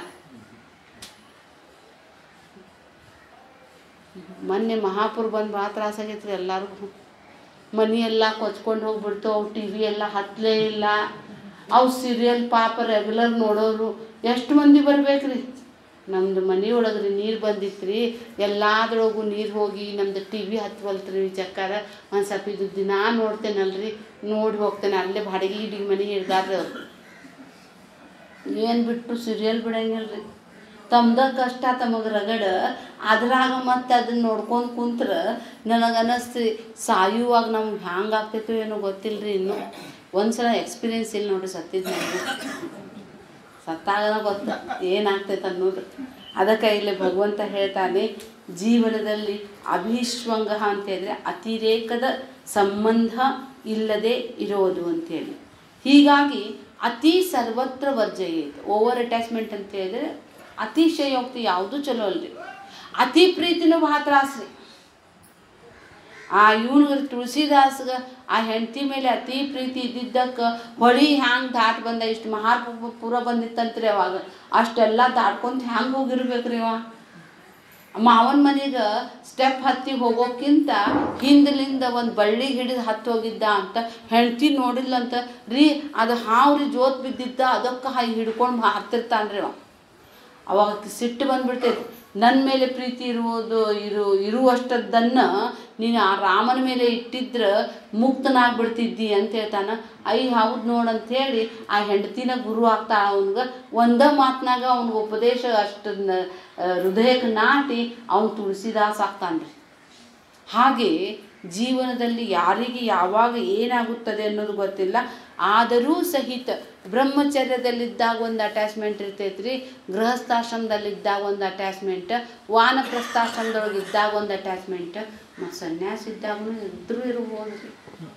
ಮೊನ್ನೆ ಮಹಾಪುರ ಬಂದು ಭಾಳ ತ್ರಾಸಾಗೈತೆ ರೀ ಎಲ್ಲರಿಗೂ ಮನಿ ಎಲ್ಲ ಕೊಚ್ಕೊಂಡು ಹೋಗ್ಬಿಡ್ತು ಅವು ಟಿ ವಿ ಎಲ್ಲ ಹತ್ತಲೇ ಇಲ್ಲ ಅವು ಸೀರಿಯಲ್ ಪಾಪ ರೆಗ್ಯುಲರ್ ನೋಡೋರು ಎಷ್ಟು ಮಂದಿ ಬರ್ಬೇಕ್ರಿ ನಮ್ದು ಮನೆ ಒಳಗೆ ರೀ ನೀರು ಬಂದಿತ್ತು ರೀ ಎಲ್ಲಾದ್ರೊಳಗೂ ನೀರು ಹೋಗಿ ನಮ್ದು ಟಿ ವಿ ಹತ್ವಲ್ತು ರೀ ಚಕ್ಕಾರ ಒಂದು ಸ್ವಲ್ಪ ಇದು ದಿನ ನೋಡ್ತೇನಲ್ರಿ ನೋಡಿ ಹೋಗ್ತೇನೆ ಅಲ್ಲೇ ಬಾಡಿಗೆ ಗಿಡಿಗೆ ಮನೆ ಹಿಡ್ದಾರ್ರಿ ಅವ್ರು ಏನು ಬಿಟ್ಟು ಸೀರಿಯಲ್ ಬಿಡಂಗಿಲ್ಲ ರೀ ತಮ್ದ ಕಷ್ಟ ತಮಗೆ ರಗಡ ಅದ್ರಾಗ ಮತ್ತೆ ಅದನ್ನ ನೋಡ್ಕೊಂಡು ಕುಂತ್ರ ನನಗೆ ಅನ್ನಿಸ್ತು ಸಾಯುವಾಗ ನಮ್ಗೆ ಹ್ಯಾಂಗೆ ಆಗ್ತೈತೋ ಏನೋ ಗೊತ್ತಿಲ್ಲ ರೀ ಇನ್ನೂ ಒಂದ್ಸಲ ಎಕ್ಸ್ಪೀರಿಯನ್ಸ್ ಇಲ್ಲ ನೋಡ್ರಿ ಸತ್ತಿದ್ದು ನನಗೆ ಸತ್ತಾಗನ ಗೊತ್ತ ಏನಾಗ್ತೈತೆ ಅನ್ನೋದು ಅದಕ್ಕೆ ಇಲ್ಲಿ ಭಗವಂತ ಹೇಳ್ತಾನೆ ಜೀವನದಲ್ಲಿ ಅಭಿಶ್ವಂಗ ಅಂತ ಹೇಳಿದ್ರೆ ಅತಿರೇಕದ ಸಂಬಂಧ ಇಲ್ಲದೆ ಇರೋದು ಅಂತೇಳಿ ಹೀಗಾಗಿ ಅತಿ ಸರ್ವತ್ರ ವರ್ಜಯೇತ್ ಓವರ್ ಅಟ್ಯಾಚ್ಮೆಂಟ್ ಅಂತ ಹೇಳಿದ್ರೆ ಅತಿಶಯೋಕ್ತಿ ಯಾವುದು ಚಲೋ ಅಲ್ರಿ ಅತಿ ಪ್ರೀತಿನೂ ಭಾಳ ತ್ರಾಸ್ರಿ ಆ ಇವನು ತುಳಸಿದಾಸ್ಗ ಆ ಹೆಂಡತಿ ಮೇಲೆ ಅತಿ ಪ್ರೀತಿ ಇದ್ದಿದ್ದಕ್ಕೆ ಹೊಳಿ ಹ್ಯಾಂಗೆ ದಾಟ್ ಬಂದ ಇಷ್ಟು ಮಹಾರ್ ಪೂರ ಬಂದಿತ್ತಂತ್ರಿ ಅವಾಗ ಅಷ್ಟೆಲ್ಲ ದಾಟ್ಕೊಂತ ಹ್ಯಾಂಗೆ ಹೋಗಿರ್ಬೇಕ್ರಿ ಅವ ಮಾವನ ಮನೆಗೆ ಸ್ಟೆಪ್ ಹತ್ತಿ ಹೋಗೋಕ್ಕಿಂತ ಹಿಂದಲಿಂದ ಒಂದು ಬಳ್ಳಿ ಹಿಡಿದು ಹತ್ತಿ ಹೋಗಿದ್ದ ಅಂತ ಹೆಂಡ್ತಿ ನೋಡಿಲ್ಲಂತ ರೀ ಅದು ಹಾವು ರೀ ಜೋತ್ ಬಿದ್ದಿದ್ದ ಅದಕ್ಕೆ ಹಾಗೆ ಹಿಡ್ಕೊಂಡು ಹತ್ತಿರ್ತಾನ್ರಿ ಅವ ಅವಾಗ ಸಿಟ್ಟು ಬಂದ್ಬಿಡ್ತೈತಿ ನನ್ನ ಮೇಲೆ ಪ್ರೀತಿ ಇರುವುದು ಇರು ಇರುವಷ್ಟದ್ದನ್ನು ನೀನು ಆ ರಾಮನ ಮೇಲೆ ಇಟ್ಟಿದ್ರೆ ಮುಕ್ತನಾಗ್ಬಿಡ್ತಿದ್ದಿ ಅಂತ ಹೇಳ್ತಾನ ಐ ಹೌದು ನೋಡಂಥೇಳಿ ಆ ಹೆಂಡತಿನ ಗುರು ಆಗ್ತಾಳ ಅವನ್ಗೆ ಒಂದ ಮಾತಿನಾಗ ಅವ್ನಿಗೆ ಉಪದೇಶ ಅಷ್ಟು ಹೃದಯಕ್ಕೆ ನಾಟಿ ಅವ್ನು ತುಳಸಿದಾಸ್ ಆಗ್ತಾನ್ರಿ ಹಾಗೆ ಜೀವನದಲ್ಲಿ ಯಾರಿಗೆ ಯಾವಾಗ ಏನಾಗುತ್ತದೆ ಅನ್ನೋದು ಗೊತ್ತಿಲ್ಲ ಆದರೂ ಸಹಿತ ಬ್ರಹ್ಮಚರ್ಯದಲ್ಲಿದ್ದಾಗ ಒಂದು ಅಟ್ಯಾಚ್ಮೆಂಟ್ ಇರ್ತೈತ್ರಿ ಗೃಹಸ್ಥಾಶ್ರಮದಲ್ಲಿದ್ದಾಗ ಒಂದು ಅಟ್ಯಾಚ್ಮೆಂಟ್ ವಾನಪ್ರಸ್ಥಾಶ್ರಮದೊಳಗೆ ಇದ್ದಾಗ ಒಂದು ಅಟ್ಯಾಚ್ಮೆಂಟ್ ಮತ್ತು ಸನ್ಯಾಸ ಇದ್ದಾಗೂ ಇದ್ರೂ ಇರ್ಬೋದು ರೀ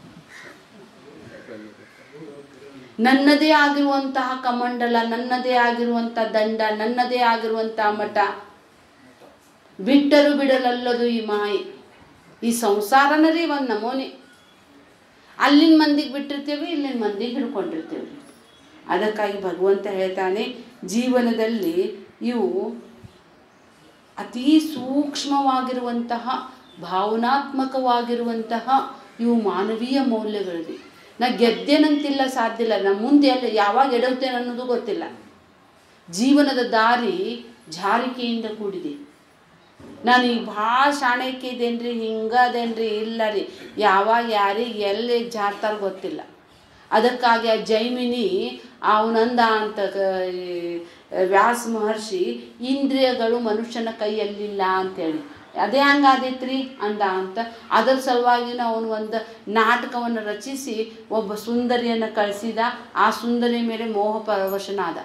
ನನ್ನದೇ ಆಗಿರುವಂತಹ ಕಮಂಡಲ ನನ್ನದೇ ಆಗಿರುವಂಥ ದಂಡ ನನ್ನದೇ ಆಗಿರುವಂತಹ ಮಠ ಬಿಟ್ಟರು ಬಿಡಲಲ್ಲದು ಈ ಮಾಯಿ ಈ ಸಂಸಾರನ ರೀ ಒಂದು ನಮೂನೆ ಅಲ್ಲಿನ ಮಂದಿಗೆ ಬಿಟ್ಟಿರ್ತೀವಿ ಇಲ್ಲಿನ ಮಂದಿಗೆ ಹಿಡ್ಕೊಂಡಿರ್ತೀವಿ ಅದಕ್ಕಾಗಿ ಭಗವಂತ ಹೇಳ್ತಾನೆ ಜೀವನದಲ್ಲಿ ಇವು ಅತೀ ಸೂಕ್ಷ್ಮವಾಗಿರುವಂತಹ ಭಾವನಾತ್ಮಕವಾಗಿರುವಂತಹ ಇವು ಮಾನವೀಯ ಮೌಲ್ಯಗಳಿವೆ ನಾ ಗೆದ್ದೇನಂತಿಲ್ಲ ಸಾಧ್ಯ ಇಲ್ಲ ನಾ ಮುಂದೆ ಎಲ್ಲ ಯಾವಾಗ ಎಡವ್ತೇನೆ ಅನ್ನೋದು ಗೊತ್ತಿಲ್ಲ ಜೀವನದ ದಾರಿ ಜಾರಿಕೆಯಿಂದ ಕೂಡಿದೆ ನಾನು ಈಗ ಭಾಳ ಶಾಣೆಕ್ಕೆ ಇದೇನ್ರಿ ಹಿಂಗದೇನ್ರಿ ಇಲ್ಲ ರೀ ಯಾವಾಗ ಯಾರಿಗೆ ಎಲ್ಲಿ ಜಾರ್ತಾರ ಗೊತ್ತಿಲ್ಲ ಅದಕ್ಕಾಗಿ ಆ ಜೈಮಿನಿ ಅವನಂದ ಅಂತ ಕ- ಈ ವ್ಯಾಸ ಮಹರ್ಷಿ ಇಂದ್ರಿಯಗಳು ಮನುಷ್ಯನ ಕೈಯಲ್ಲಿಲ್ಲ ಅಂತೇಳಿ ಅದೇ ಹಂಗಾದೈತ್ರಿ ಅಂದ ಅಂತ ಅದರ ಸಲುವಾಗಿ ಅವನು ಒಂದು ನಾಟಕವನ್ನು ರಚಿಸಿ ಒಬ್ಬ ಸುಂದರಿಯನ್ನು ಕಳಿಸಿದ ಆ ಸುಂದರಿ ಮೇಲೆ ಮೋಹ ಪರವಶನಾದ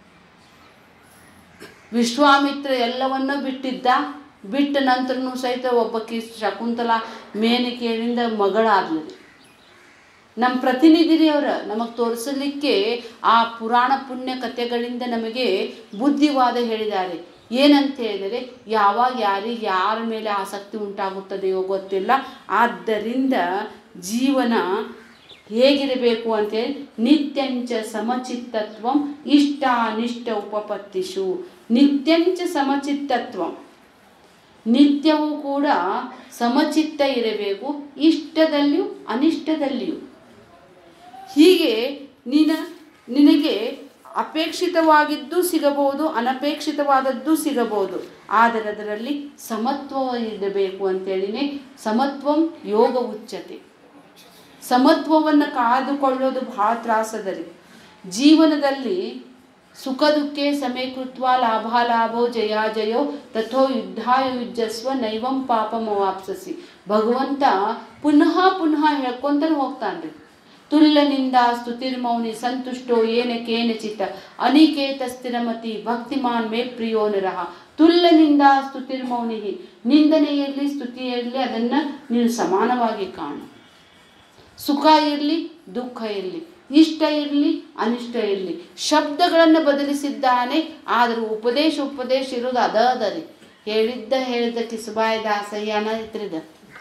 ವಿಶ್ವಾಮಿತ್ರ ಎಲ್ಲವನ್ನ ಬಿಟ್ಟಿದ್ದ ಬಿಟ್ಟ ನಂತರನೂ ಸಹಿತ ಒಬ್ಬಕಿ ಶಕುಂತಲ ಮೇನಿಕೆಯಿಂದ ಮಗಳಾದ್ಲು ನಮ್ಮ ಪ್ರತಿನಿಧಿ ಅವರ ನಮಗೆ ತೋರಿಸಲಿಕ್ಕೆ ಆ ಪುರಾಣ ಪುಣ್ಯ ಕಥೆಗಳಿಂದ ನಮಗೆ ಬುದ್ಧಿವಾದ ಹೇಳಿದ್ದಾರೆ ಏನಂತ ಹೇಳಿದರೆ ಯಾವಾಗ ಯಾರಿಗೆ ಯಾರ ಮೇಲೆ ಆಸಕ್ತಿ ಉಂಟಾಗುತ್ತದೆಯೋ ಗೊತ್ತಿಲ್ಲ ಆದ್ದರಿಂದ ಜೀವನ ಹೇಗಿರಬೇಕು ಅಂತೇಳಿ ನಿತ್ಯಂಚ ಸಮಚಿತ್ತತ್ವಂ ಇಷ್ಟ ಅನಿಷ್ಟ ಉಪಪತ್ತಿಷು ನಿತ್ಯಂಚ ಸಮಚಿತ್ತತ್ವಂ ನಿತ್ಯವೂ ಕೂಡ ಸಮಚಿತ್ತ ಇರಬೇಕು ಇಷ್ಟದಲ್ಲಿಯೂ ಅನಿಷ್ಟದಲ್ಲಿಯೂ ಹೀಗೆ ನೀನ ನಿನಗೆ ಅಪೇಕ್ಷಿತವಾಗಿದ್ದು ಸಿಗಬಹುದು ಅನಪೇಕ್ಷಿತವಾದದ್ದು ಸಿಗಬಹುದು ಆದರೆ ಅದರಲ್ಲಿ ಸಮತ್ವ ಇರಬೇಕು ಅಂತೇಳಿನೇ ಸಮತ್ವಂ ಯೋಗ ಉಚ್ಚತೆ ಸಮತ್ವವನ್ನು ಕಾದುಕೊಳ್ಳೋದು ಬಹಳ ತ್ರಾಸದರಿ ಜೀವನದಲ್ಲಿ ಸುಖ ದುಃಖೇ ಸಮೀಕೃತ್ವ ಲಾಭಾಲಾಭೋ ಜಯಾಜಯೋ ತಥೋ ಯುದ್ಧಾಯ ಯುಜ್ಜಸ್ವ ನೈವಂ ಪಾಪಮವಾಪ್ಸಸಿ ಭಗವಂತ ಪುನಃ ಪುನಃ ಹೇಳ್ಕೊಂತಾನೆ ಹೋಗ್ತಾನ್ರಿ ತುಲ್ಲನಿಂದ ಸ್ತುತಿರ್ಮೌನಿ ಸಂತುಷ್ಟೋ ಏನ ಕೇನಚಿತ್ತ ಅನಿಕೇತ ಸ್ಥಿರಮತಿ ಭಕ್ತಿಮಾನ್ ಮೇ ಪ್ರಿಯೋ ನರಹ ತುಲ್ಲನಿಂದ ಸ್ತುತಿರ್ಮೌನಿ ನಿಂದನೆ ಇರಲಿ ಸ್ತುತಿ ಇರಲಿ ಅದನ್ನು ನೀನು ಸಮಾನವಾಗಿ ಕಾಣು ಸುಖ ಇರಲಿ ದುಃಖ ಇರಲಿ ಇಷ್ಟ ಇರಲಿ ಅನಿಷ್ಟ ಇರಲಿ ಶಬ್ದಗಳನ್ನು ಬದಲಿಸಿದ್ದಾನೆ ಆದರೂ ಉಪದೇಶ ಉಪದೇಶ ಇರೋದು ಅದ ಅದ ರೀ ಹೇಳಿದ್ದ ಹೇಳಿದ್ದ ಕಿಸುಬಾಯಿ ದಾಸಯ್ಯ ಅನ್ನೋದ್ರಿದ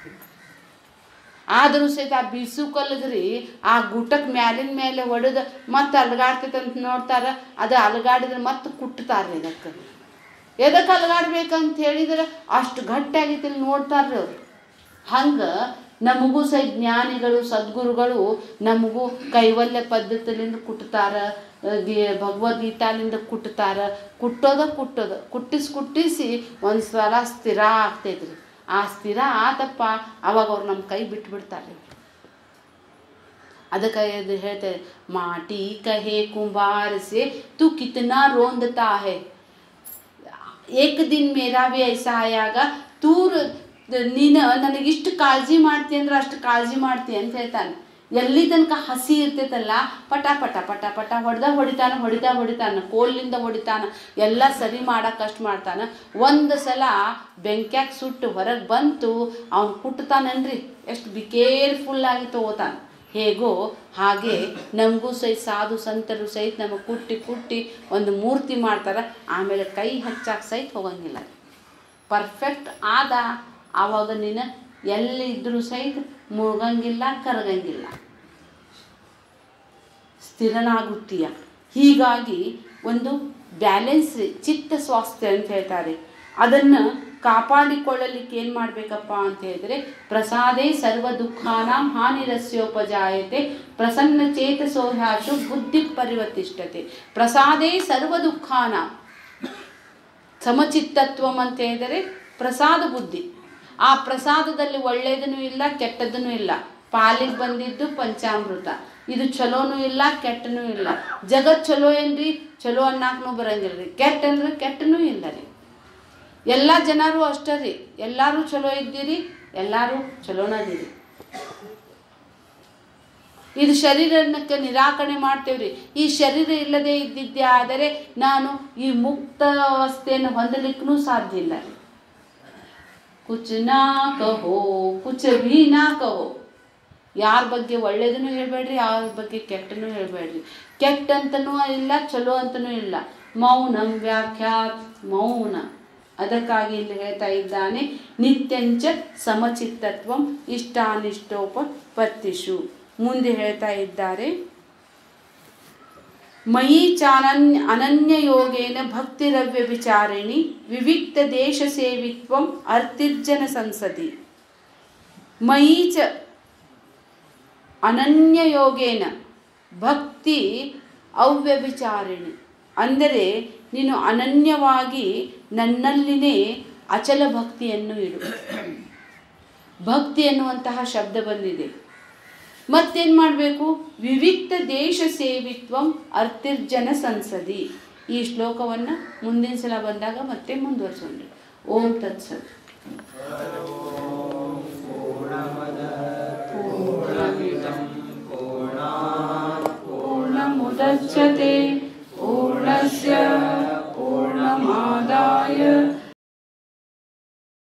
ಆದರೂ ಸಹಿತ ಆ ಬಿಸು ಕಲ್ಗರಿ ಆ ಗುಟಕ್ ಮ್ಯಾಲಿನ ಮೇಲೆ ಹೊಡೆದು ಮತ್ತೆ ಅಲಗಾಡ್ತೈತೆ ಅಂತ ನೋಡ್ತಾರ ಅದು ಅಲಗಾಡಿದ್ರೆ ಮತ್ತೆ ಕುಟ್ತಾರ್ರಿ ಇದಕ್ಕೆ ಎದಕ್ಕೆ ಅಲಗಾಡ್ಬೇಕಂತ ಹೇಳಿದ್ರೆ ಅಷ್ಟು ಗಟ್ಟಿಯಾಗೈತಿ ಇಲ್ಲಿ ನೋಡ್ತಾರ್ರಿ ಅವ್ರು ಹಂಗೆ ನಮಗೂ ಸಹ ಜ್ಞಾನಿಗಳು ಸದ್ಗುರುಗಳು ನಮಗೂ ಕೈವಲ್ಯ ಪದ್ಧತಿಲಿಂದ ಕುಟ್ತಾರ ಗಿ- ಭಗವದ್ಗೀತಾಲಿಂದ ಕುಟ್ತಾರ ಕುಟ್ಟೋದ ಕುಟ್ಟೋದ ಕುಟ್ಟಿಸಿ ಕುಟ್ಟಿಸಿ ಒಂದು ಸಲ ಸ್ಥಿರ ಆಗ್ತೈತ್ರಿ ಆ ಸ್ಥಿರ ಆತಪ್ಪ ಅವಾಗ ಅವ್ರು ನಮ್ಮ ಕೈ ಬಿಟ್ಬಿಡ್ತಾರೆ ಅದಕ್ಕೆ ಇದು ಹೇಳ್ತಾರೆ ಮಾಟಿ ಕಹೆ ಕುಂಬಾರ से तू कितना रोंदता है ಏಕ ದಿನ ಮೇರಾ ಭಿ ಐಸಾ ಆಯಾಗ ತೂರ್ ನೀನು ನನಗಿಷ್ಟು ಕಾಳಜಿ ಮಾಡ್ತಿ ಅಂದ್ರೆ ಅಷ್ಟು ಕಾಳಜಿ ಮಾಡ್ತಿ ಅಂತ ಹೇಳ್ತಾನೆ ಎಲ್ಲಿ ತನಕ ಹಸಿ ಇರ್ತೈತಲ್ಲ ಪಟ ಪಟ ಪಟ ಪಟ ಹೊಡೆದ ಹೊಡಿತಾನ ಹೊಡಿತಾ ಹೊಡಿತಾನ ಕೋಲಿಂದ ಹೊಡಿತಾನ ಎಲ್ಲ ಸರಿ ಮಾಡಕ್ಕೆ ಅಷ್ಟು ಮಾಡ್ತಾನ ಒಂದು ಸಲ ಬೆಂಕ್ಯಾಗ ಸುಟ್ಟು ಹೊರಗೆ ಬಂತು ಅವ್ನು ಕುಟ್ತಾನನ್ರಿ ಎಷ್ಟು ಬಿ ಕೇರ್ಫುಲ್ಲಾಗಿ ತಗೋತಾನೆ ಹೇಗೋ ಹಾಗೆ ನಮಗೂ ಸಹಿತ ಸಾಧು ಸಂತರು ಸಹಿತ ನಮಗೆ ಕುಟ್ಟಿ ಕುಟ್ಟಿ ಒಂದು ಮೂರ್ತಿ ಮಾಡ್ತಾರೆ ಆಮೇಲೆ ಕೈ ಹಚ್ಚಾಕ ಸಹಿತ ಹೋಗಂಗಿಲ್ಲ ಪರ್ಫೆಕ್ಟ್ ಆದ ಆವಾಗ ನೀನು ಎಲ್ಲಿ ಇದ್ರೂ ಸಹಿತ ಮುಳುಗಂಗಿಲ್ಲ ಕರಗಂಗಿಲ್ಲ ಸ್ಥಿರನಾಗುತ್ತೀಯ ಹೀಗಾಗಿ ಒಂದು ಬ್ಯಾಲೆನ್ಸ್ ಚಿತ್ತ ಸ್ವಾಸ್ಥ್ಯ ಅಂತ ಹೇಳ್ತಾರೆ ಅದನ್ನು ಕಾಪಾಡಿಕೊಳ್ಳಲಿಕ್ಕೆ ಏನು ಮಾಡಬೇಕಪ್ಪ ಅಂತ ಹೇಳಿದ್ರೆ ಪ್ರಸಾದೇ ಸರ್ವ ದುಃಖಾನಾಂ ಹಾನಿರಸ್ಯೋಪಜಾಯತೆ ಪ್ರಸನ್ನ ಚೇತಸೋಹ್ಯಾಶು ಬುದ್ಧಿ ಪರಿವರ್ತಿಷ್ಠತೆ ಪ್ರಸಾದೇ ಸರ್ವ ದುಃಖಾನಾಂ ಸಮಚಿತ್ತತ್ವಂ ಅಂತ ಹೇಳಿದರೆ ಪ್ರಸಾದ ಬುದ್ಧಿ ಆ ಪ್ರಸಾದದಲ್ಲಿ ಒಳ್ಳೆಯದೂ ಇಲ್ಲ ಕೆಟ್ಟದೂ ಇಲ್ಲ ಪಾಲಿಗೆ ಬಂದಿದ್ದು ಪಂಚಾಮೃತ ಇದು ಚಲೋನೂ ಇಲ್ಲ ಕೆಟ್ಟನೂ ಇಲ್ಲ ಜಗತ್ ಚಲೋ ಏನ್ರಿ ಚಲೋ ಅನ್ನಕ್ಕೂ ಬರಂಗಿಲ್ಲ ರೀ ಕೆಟ್ಟ ಅಂದ್ರೆ ಕೆಟ್ಟನೂ ಇಲ್ಲ ರೀ ಎಲ್ಲ ಜನರು ಅಷ್ಟೇ ರೀ ಎಲ್ಲರೂ ಚಲೋ ಇದ್ದೀರಿ ಎಲ್ಲರೂ ಚಲೋನದಿರಿ ಇದು ಶರೀರಕ್ಕೆ ನಿರಾಕರಣೆ ಮಾಡ್ತೇವ್ರಿ ಈ ಶರೀರ ಇಲ್ಲದೆ ಇದ್ದಿದ್ದೇ ಆದರೆ ನಾನು ಈ ಮುಕ್ತ ಅವಸ್ಥೆಯನ್ನು ಹೊಂದಲಿಕ್ಕೂ ಸಾಧ್ಯ ಇಲ್ಲ ರೀ ಕುಚ್ ನಾ ಕಹೋ ಕುಚ್ ಭೀ ನಾ ಕಹೋ ಯಾರ ಬಗ್ಗೆ ಒಳ್ಳೇದನ್ನು ಹೇಳ್ಬೇಡ್ರಿ ಯಾರ ಬಗ್ಗೆ ಕೆಟ್ಟನೂ ಹೇಳ್ಬೇಡ್ರಿ ಕೆಟ್ಟ ಅಂತನೂ ಇಲ್ಲ ಚಲೋ ಅಂತನೂ ಇಲ್ಲ ಮೌನಂ ವ್ಯಾಖ್ಯಾತ್ ಮೌನ ಅದಕ್ಕಾಗಿ ಇಲ್ಲಿ ಹೇಳ್ತಾ ಇದ್ದಾನೆ ನಿತ್ಯಂಚ ಸಮಚಿತ್ತತ್ವಂ ಇಷ್ಟಾನಿಷ್ಟೋಪತ್ತಿಷು ಮುಂದೆ ಹೇಳ್ತಾ ಇದ್ದಾರೆ ಮಯಿ ಚಾನನ್ಯ ಅನನ್ಯ ಯೋಗೇನ ಭಕ್ತಿರವ್ಯ ವಿಚಾರಿಣಿ ವಿವಿಕ್ತ ದೇಶ ಸೇವಿತ್ವಂ ಅರ್ತಿರ್ಜನ ಸಂಸದಿ ಮಯಿ ಚ ಅನನ್ಯ ಯೋಗೇನ ಭಕ್ತಿ ಅವ್ಯಭಿಚಾರಿಣಿ ಅಂದರೆ ನೀನು ಅನನ್ಯವಾಗಿ ನನ್ನಲ್ಲಿನೇ ಅಚಲ ಭಕ್ತಿಯನ್ನು ಇಡು ಭಕ್ತಿ ಎನ್ನುವಂತಹ ಶಬ್ದ ಬಂದಿದೆ ಮತ್ತೇನು ಮಾಡಬೇಕು ವಿವಿಕ್ತ ದೇಶ ಸೇವಿತ್ವಂ ಅರ್ತಿರ್ಜನ ಸಂಸದಿ ಈ ಶ್ಲೋಕವನ್ನು ಮುಂದಿನ ಸಲ ಬಂದಾಗ ಮತ್ತೆ ಮುಂದುವರಿಸೋಣ ಓಂ ತತ್ಸತ್ पूर्णमुदच्यते पूर्णस्य